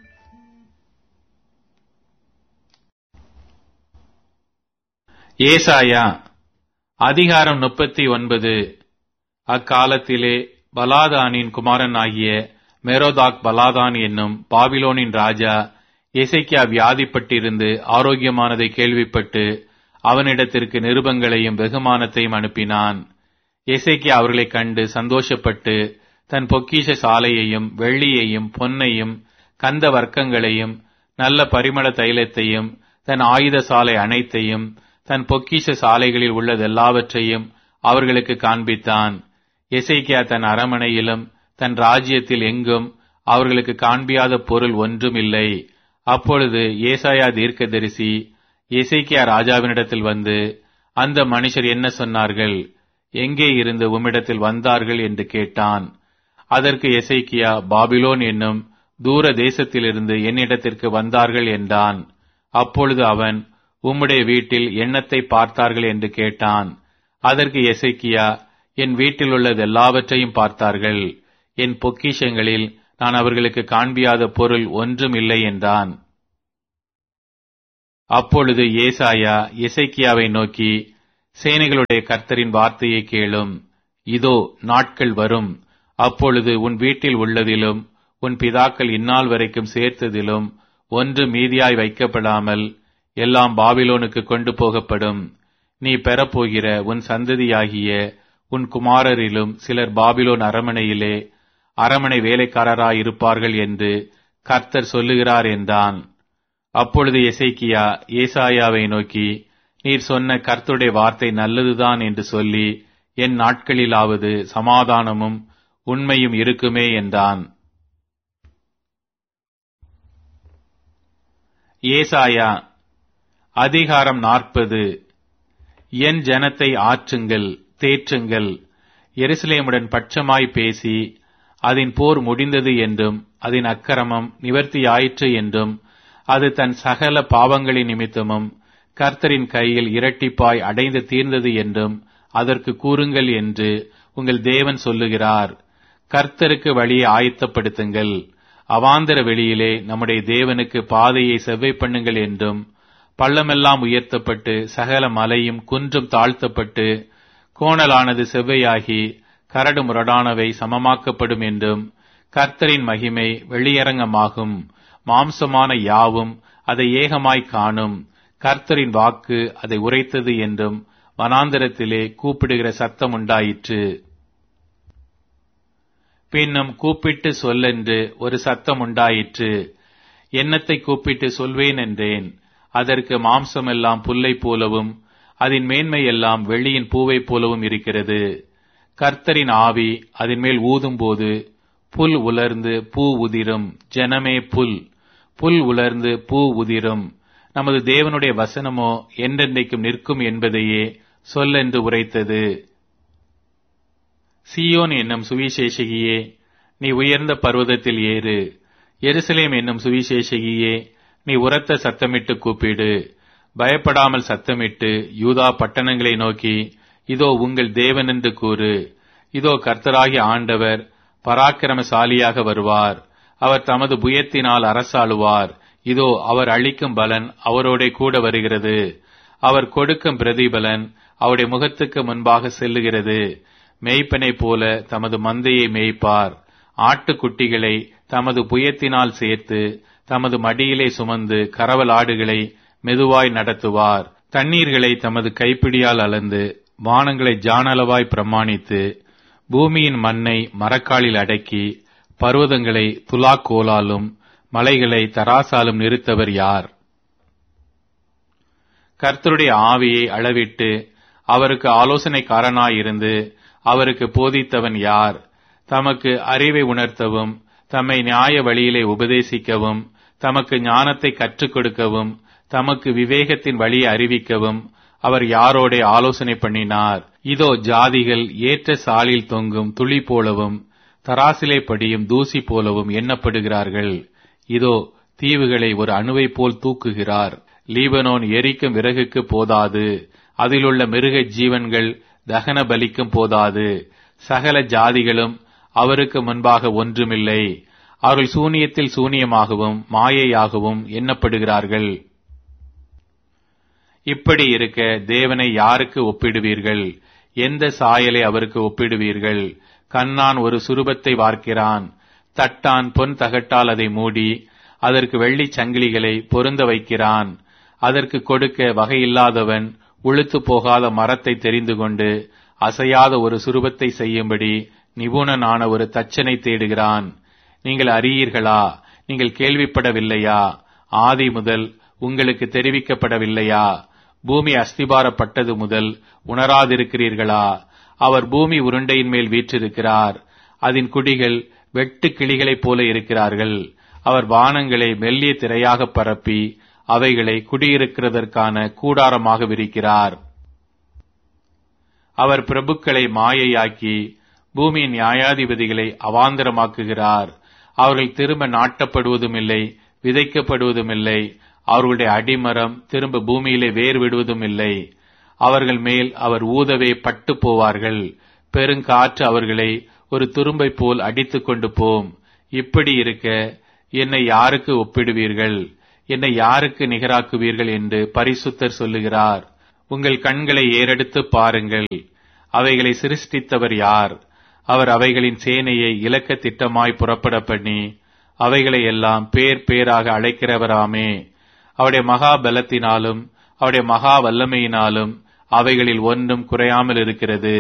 ஏசாயா அதிகாரம் முப்பத்தி ஒன்பது அக்காலத்திலே பலாதானின் குமாரனாகிய மெரோதாக் பலாதான் என்னும் பாபிலோனின் ராஜா எசைக்கியா வியாதிப்பட்டிருந்து ஆரோக்கியமானதை கேள்விப்பட்டு அவனிடத்திற்கு நிருபங்களையும் வெகுமானத்தையும் அனுப்பினான் எசைக்கியா அவர்களைக் கண்டு சந்தோஷப்பட்டு தன் பொக்கிஷ சாலையையும் வெள்ளியையும் பொன்னையும் கந்த வர்க்கங்களையும் நல்ல பரிமள தைலத்தையும் தன் ஆயுத சாலை அனைத்தையும் தன் பொக்கிஷ சாலைகளில் உள்ளதெல்லாவற்றையும் அவர்களுக்கு காண்பித்தான் எசைக்கியா தன் அரமனையிலும் தன் ராஜ்யத்தில் எங்கும் அவர்களுக்கு காண்பியாத பொருள் ஒன்றும் இல்லை அப்பொழுது ஏசாயா தீர்க்கதரிசி எசைக்கியா ராஜாவினிடத்தில் வந்து அந்த மனுஷர் என்ன சொன்னார்கள் எங்கே இருந்து உம்மிடத்தில் வந்தார்கள் என்று கேட்டான் அதற்கு எசைக்கியா பாபிலோன் என்னும் தூர தேசத்திலிருந்து என்னிடத்திற்கு வந்தார்கள் என்றான் அப்பொழுது அவன் உம்முடைய வீட்டில் எண்ணத்தை பார்த்தார்கள் என்று கேட்டான் அதற்கு எசைக்கியா என் வீட்டில் உள்ளது எல்லாவற்றையும் பார்த்தார்கள் என் பொக்கிஷங்களில் நான் அவர்களுக்கு காண்பியாத பொருள் ஒன்றும் இல்லை என்றான் அப்பொழுது ஏசாயா எசைக்கியாவை நோக்கி சேனைகளுடைய கர்த்தரின் வார்த்தையை கேளும் இதோ நாட்கள் வரும் அப்பொழுது உன் வீட்டில் உள்ளதிலும் உன் பிதாக்கள் இந்நாள் வரைக்கும் சேர்த்ததிலும் ஒன்று மீதியாய் வைக்கப்படாமல் எல்லாம் பாபிலோனுக்கு கொண்டு போகப்படும் நீ பெறப்போகிற உன் சந்ததியாகிய உன் குமாரரிலும் சிலர் பாபிலோன் அரமனையிலே அரமனை வேலைக்காரராயிருப்பார்கள் என்று கர்த்தர் சொல்லுகிறார் என்றான் அப்பொழுது எசைக்கியா ஏசாயாவை நோக்கி நீர் சொன்ன கர்த்தருடைய வார்த்தை நல்லதுதான் என்று சொல்லி என் நாட்களிலாவது சமாதானமும் உண்மையும் இருக்குமே என்றான் ஏசாயா அதிகாரம் நாற்பது என் ஜனத்தை ஆற்றுங்கள் தேற்றுங்கள் எருசலேமுடன் பட்சமாய் பேசி அதன் போர் முடிந்தது என்றும் அதன் அக்கிரமம் நிவர்த்தியாயிற்று என்றும் அது தன் சகல பாவங்களின் நிமித்தமும் கர்த்தரின் கையில் இரட்டிப்பாய் அடைந்து தீர்ந்தது என்றும் அதற்கு கூறுங்கள் என்று உங்கள் தேவன் சொல்லுகிறார் கர்த்தருக்கு வழியை ஆயத்தப்படுத்துங்கள் அவாந்தர வெளியிலே நம்முடைய தேவனுக்கு பாதையை செவ்வை பண்ணுங்கள் என்றும் பள்ளமெல்லாம் உயர்த்தப்பட்டு சகல மலையும் குன்றும் தாழ்த்தப்பட்டு கோணலானது செவ்வையாகி கரடு முரடானவை சமமாக்கப்படும் என்றும் கர்த்தரின் மகிமை வெளியரங்கமாகும் மாம்சமான யாவும் அதை ஏகமாய் காணும் கர்த்தரின் வாக்கு அதை உரைத்தது என்றும் வனாந்தரத்திலே கூப்பிடுகிற சத்தம் உண்டாயிற்று பின்னும் கூப்பிட்டு சொல்லென்று ஒரு சத்தம் உண்டாயிற்று எண்ணத்தை கூப்பிட்டு சொல்வேன் என்றேன் அதற்கு மாம்சமெல்லாம் புல்லை போலவும் அதன் மேன்மை எல்லாம் வெள்ளியின் பூவைப் போலவும் இருக்கிறது கர்த்தரின் ஆவி அதன் மேல் ஊதும்போது புல் உலர்ந்து பூ உதிரும் ஜனமே புல் புல் உலர்ந்து பூ உதிரும் நமது தேவனுடைய வசனமோ என்றென்றைக்கும் நிற்கும் என்பதையே சொல்லென்று உரைத்தது சியோன் என்னும் சுவிசேஷகியே நீ உயர்ந்த பர்வதத்தில் ஏறு எருசலேம் என்னும் சுவிசேஷகியே நீ உரத்த சத்தமிட்டு கூப்பிடு பயப்படாமல் சத்தமிட்டு யூதா பட்டணங்களை நோக்கி இதோ உங்கள் தேவன் என்று கூறு இதோ கர்த்தராகிய ஆண்டவர் பராக்கிரமசாலியாக வருவார் அவர் தமது புயத்தினால் அரசாளுவார் இதோ அவர் அளிக்கும் பலன் அவரோட கூட வருகிறது அவர் கொடுக்கும் பிரதிபலன் அவருடைய முகத்துக்கு முன்பாக செல்லுகிறது மேய்ப்பனை போல தமது மந்தையை மேய்ப்பார் ஆட்டுக்குட்டிகளை தமது புயத்தினால் சேர்த்து தமது மடியிலே சுமந்து கரவல் ஆடுகளை மெதுவாய் நடத்துவார் தண்ணீர்களை தமது கைப்பிடியால் அளந்து வானங்களை ஜானளவாய் பிரமாணித்து பூமியின் மண்ணை மரக்காலில் அடக்கி பர்வதங்களை துலாக்கோலாலும் மலைகளை தராசாலும் நிறுத்தவர் யார் கர்த்தருடைய ஆவியை அளவிட்டு அவருக்கு ஆலோசனைக்காரனாயிருந்து அவருக்கு போதித்தவன் யார் தமக்கு அறிவை உணர்த்தவும் தம்மை நியாய வழியிலே உபதேசிக்கவும் தமக்கு ஞானத்தை கற்றுக் கொடுக்கவும் தமக்கு விவேகத்தின் வழியை அறிவிக்கவும் அவர் யாரோட ஆலோசனை பண்ணினார் இதோ ஜாதிகள் ஏற்ற சாலில் தொங்கும் துளி போலவும் தராசிலே படியும் தூசி போலவும் எண்ணப்படுகிறார்கள் இதோ தீவுகளை ஒரு அணுவை போல் தூக்குகிறார் லீபனோன் எரிக்கும் விறகுக்கு போதாது அதிலுள்ள மிருக ஜீவன்கள் தகன பலிக்கும் போதாது சகல ஜாதிகளும் அவருக்கு முன்பாக ஒன்றுமில்லை அவர்கள் சூனியத்தில் சூனியமாகவும் மாயையாகவும் எண்ணப்படுகிறார்கள் இப்படி இருக்க தேவனை யாருக்கு ஒப்பிடுவீர்கள் எந்த சாயலை அவருக்கு ஒப்பிடுவீர்கள் கண்ணான் ஒரு சுரூபத்தை வார்க்கிறான் தட்டான் பொன் தகட்டால் அதை மூடி அதற்கு வெள்ளிச் சங்கிலிகளை பொருந்த வைக்கிறான் அதற்கு கொடுக்க வகையில்லாதவன் உளுத்து போகாத மரத்தை தெரிந்து கொண்டு அசையாத ஒரு சுரூபத்தை செய்யும்படி நிபுணனான ஒரு தச்சனை தேடுகிறான் நீங்கள் அறியீர்களா நீங்கள் கேள்விப்படவில்லையா ஆதி முதல் உங்களுக்கு தெரிவிக்கப்படவில்லையா பூமி அஸ்திபாரப்பட்டது முதல் உணராதிருக்கிறீர்களா அவர் பூமி உருண்டையின் மேல் வீற்றிருக்கிறார் அதன் குடிகள் வெட்டு கிளிகளைப் போல இருக்கிறார்கள் அவர் வானங்களை மெல்லிய திரையாக பரப்பி அவைகளை குடியிருக்கிறதற்கான கூடாரமாக விரிக்கிறார் அவர் பிரபுக்களை மாயையாக்கி பூமியின் நியாயாதிபதிகளை அவாந்தரமாக்குகிறார் அவர்கள் திரும்ப நாட்டப்படுவதும் இல்லை விதைக்கப்படுவதும் இல்லை அவர்களுடைய அடிமரம் திரும்ப பூமியிலே வேர் விடுவதும் இல்லை அவர்கள் மேல் அவர் ஊதவே பட்டு போவார்கள் பெருங்காற்று அவர்களை ஒரு துரும்பை போல் அடித்துக் கொண்டு போம் இப்படி இருக்க என்னை யாருக்கு ஒப்பிடுவீர்கள் என்னை யாருக்கு நிகராக்குவீர்கள் என்று பரிசுத்தர் சொல்லுகிறார் உங்கள் கண்களை ஏறெடுத்து பாருங்கள் அவைகளை சிருஷ்டித்தவர் யார் அவர் அவைகளின் சேனையை இலக்க திட்டமாய் புறப்பட பண்ணி அவைகளை எல்லாம் பேர் பேராக அழைக்கிறவராமே அவருடைய மகா பலத்தினாலும் அவருடைய மகா வல்லமையினாலும் அவைகளில் ஒன்றும் குறையாமல் இருக்கிறது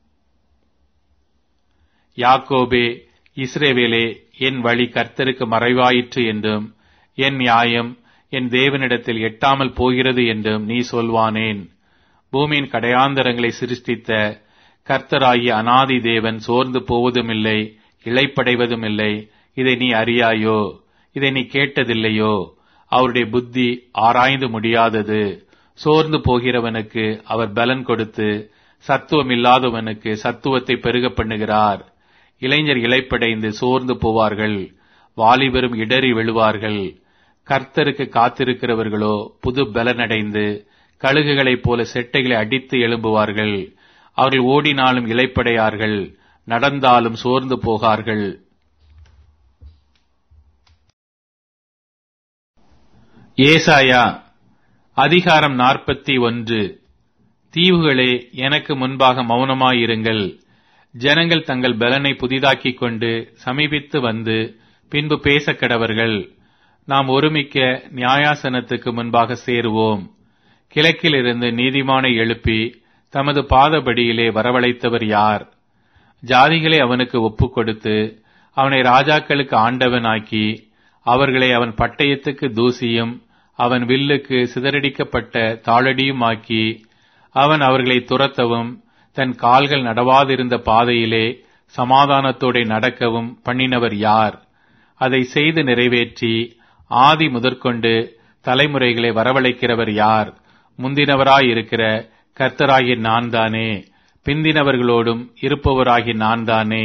யாக்கோபே இஸ்ரேவேலே என் வழி கர்த்தருக்கு மறைவாயிற்று என்றும் என் நியாயம் என் தேவனிடத்தில் எட்டாமல் போகிறது என்றும் நீ சொல்வானேன் பூமியின் கடையாந்தரங்களை சிருஷ்டித்த கர்த்தராகிய அனாதி தேவன் சோர்ந்து போவதுமில்லை இழைப்படைவதும் இல்லை இதை நீ அறியாயோ இதை நீ கேட்டதில்லையோ அவருடைய புத்தி ஆராய்ந்து முடியாதது சோர்ந்து போகிறவனுக்கு அவர் பலன் கொடுத்து சத்துவம் இல்லாதவனுக்கு சத்துவத்தை பெருக பண்ணுகிறார் இளைஞர் இழைப்படைந்து சோர்ந்து போவார்கள் வாலிபரும் இடறி விழுவார்கள் கர்த்தருக்கு காத்திருக்கிறவர்களோ புது பலனடைந்து கழுகுகளைப் போல செட்டைகளை அடித்து எழும்புவார்கள் அவர்கள் ஓடினாலும் இழைப்படையார்கள் நடந்தாலும் சோர்ந்து போகார்கள் ஏசாயா அதிகாரம் நாற்பத்தி ஒன்று தீவுகளே எனக்கு முன்பாக மௌனமாயிருங்கள் ஜனங்கள் தங்கள் பலனை புதிதாக்கிக் கொண்டு சமீபித்து வந்து பின்பு பேசக் கடவர்கள் நாம் ஒருமிக்க நியாயாசனத்துக்கு முன்பாக சேருவோம் கிழக்கிலிருந்து நீதிமானை எழுப்பி தமது பாதபடியிலே வரவழைத்தவர் யார் ஜாதிகளை அவனுக்கு ஒப்புக் கொடுத்து அவனை ராஜாக்களுக்கு ஆண்டவனாக்கி அவர்களை அவன் பட்டயத்துக்கு தூசியும் அவன் வில்லுக்கு சிதறடிக்கப்பட்ட தாளடியுமாக்கி அவன் அவர்களை துரத்தவும் தன் கால்கள் நடவாதிருந்த பாதையிலே சமாதானத்தோടെ நடக்கவும் பண்ணினவர் யார் அதை செய்து நிறைவேற்றி ஆதி முதற்கொண்டு தலைமுறைகளை வரவழைக்கிறவர் யார் முந்தினவராயிருக்கிற கர்த்தராகிய நான் தானே பிந்தினவர்களோடும் இருப்பவராகிய நான் தானே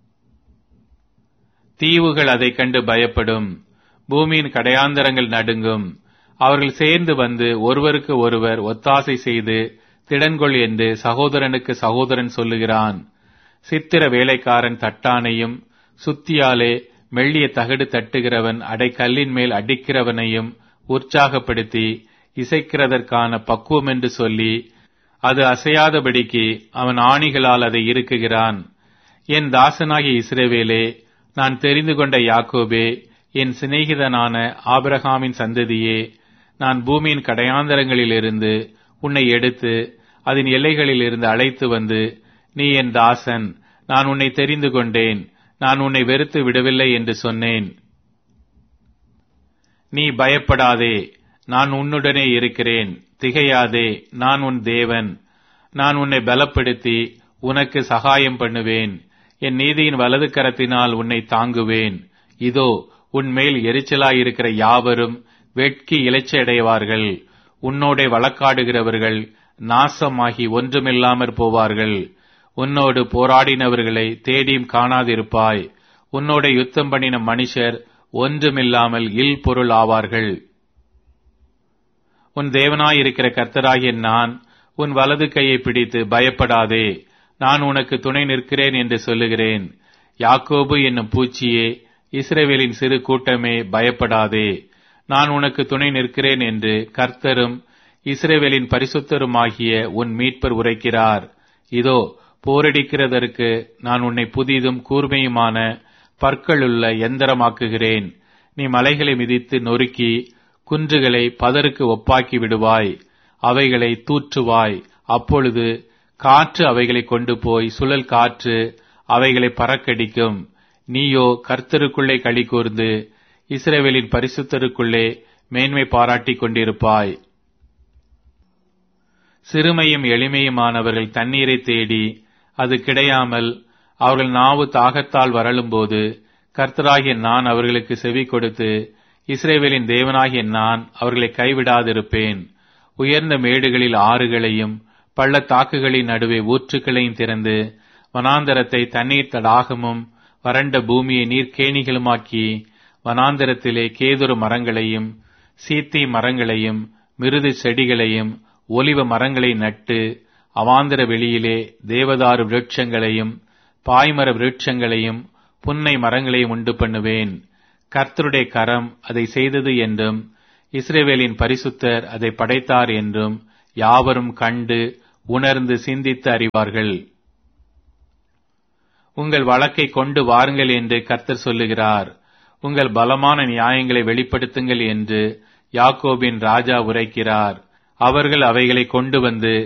தீவுகள் அதைக் கண்டு பயப்படும் பூமியின் கடையாந்தரங்கள் நடுங்கும் அவர்கள் சேர்ந்து வந்து ஒருவருக்கு ஒருவர் ஒத்தாசை செய்து திடன்கொள் என்று சகோதரனுக்கு சகோதரன் சொல்லுகிறான் சித்திர வேலைக்காரன் தட்டானையும் சுத்தியாலே மெல்லிய தகடு தட்டுகிறவன் அடைக்கல்லின் மேல் அடிக்கிறவனையும் உற்சாகப்படுத்தி இசைக்கிறதற்கான பக்குவம் என்று சொல்லி அது அசையாதபடிக்கு அவன் ஆணிகளால் அதை இருக்குகிறான் என் தாசனாகிய இஸ்ரவேலே நான் தெரிந்து கொண்ட யாக்கோபே என் சிநேகிதனான ஆபிரகாமின் சந்ததியே நான் பூமியின் கடையாந்தரங்களிலிருந்து உன்னை எடுத்து அதன் எல்லைகளில் இருந்து அழைத்து வந்து நீ என் தாசன் நான் உன்னை தெரிந்து கொண்டேன் நான் உன்னை வெறுத்து விடவில்லை என்று சொன்னேன் நீ பயப்படாதே நான் உன்னுடனே இருக்கிறேன் திகையாதே நான் உன் தேவன் நான் உன்னை பலப்படுத்தி உனக்கு சகாயம் பண்ணுவேன் என் நீதியின் வலது கரத்தினால் உன்னை தாங்குவேன் இதோ உன் மேல் எரிச்சலாயிருக்கிற யாவரும் வெட்கி இலைச்சடைவார்கள் உன்னோடே வழக்காடுகிறவர்கள் நாசமாகி ஒன்றுமில்லாமற் போவார்கள் உன்னோடு போராடினவர்களை தேடியும் காணாதிருப்பாய் உன்னோட யுத்தம் பண்ணின மனுஷர் ஒன்றுமில்லாமல் இல் பொருள் ஆவார்கள் உன் தேவனாயிருக்கிற கர்த்தராகிய நான் உன் வலது கையை பிடித்து பயப்படாதே நான் உனக்கு துணை நிற்கிறேன் என்று சொல்லுகிறேன் யாக்கோபு என்னும் பூச்சியே இஸ்ரேவேலின் சிறு கூட்டமே பயப்படாதே நான் உனக்கு துணை நிற்கிறேன் என்று கர்த்தரும் இஸ்ரேவேலின் பரிசுத்தருமாகிய உன் மீட்பர் உரைக்கிறார் இதோ போரடிக்கிறதற்கு நான் உன்னை புதிதும் கூர்மையுமான பற்களுள்ள எந்திரமாக்குகிறேன் நீ மலைகளை மிதித்து நொறுக்கி குன்றுகளை பதருக்கு ஒப்பாக்கி விடுவாய் அவைகளை தூற்றுவாய் அப்பொழுது காற்று அவைகளை கொண்டு போய் சுழல் காற்று அவைகளை பறக்கடிக்கும் நீயோ கர்த்தருக்குள்ளே களி கூர்ந்து இஸ்ரேவேலின் பரிசுத்தருக்குள்ளே மேன்மை பாராட்டிக் கொண்டிருப்பாய் சிறுமையும் எளிமையுமானவர்கள் தண்ணீரை தேடி அது கிடையாமல் அவர்கள் நாவு தாகத்தால் வரலும்போது கர்த்தராகிய நான் அவர்களுக்கு செவி கொடுத்து இஸ்ரேவேலின் தேவனாகிய நான் அவர்களை கைவிடாதிருப்பேன் உயர்ந்த மேடுகளில் ஆறுகளையும் பள்ளத்தாக்குகளின் நடுவே ஊற்றுக்களையும் திறந்து வனாந்தரத்தை தண்ணீர் தடாகமும் வறண்ட பூமியை நீர்க்கேணிகளுமாக்கி வனாந்தரத்திலே கேதுரு மரங்களையும் சீத்தி மரங்களையும் மிருது செடிகளையும் ஒலிவ மரங்களை நட்டு அவாந்தர வெளியிலே தேவதாரு விருட்சங்களையும் பாய்மர விருட்சங்களையும் புன்னை மரங்களையும் உண்டு பண்ணுவேன் கர்த்தருடைய கரம் அதை செய்தது என்றும் இஸ்ரேவேலின் பரிசுத்தர் அதை படைத்தார் என்றும் யாவரும் கண்டு உணர்ந்து சிந்தித்து அறிவார்கள் உங்கள் வழக்கை கொண்டு வாருங்கள் என்று கர்த்தர் சொல்லுகிறார் உங்கள் பலமான நியாயங்களை வெளிப்படுத்துங்கள் என்று யாக்கோபின் ராஜா உரைக்கிறார் அவர்கள் அவைகளை கொண்டு வந்து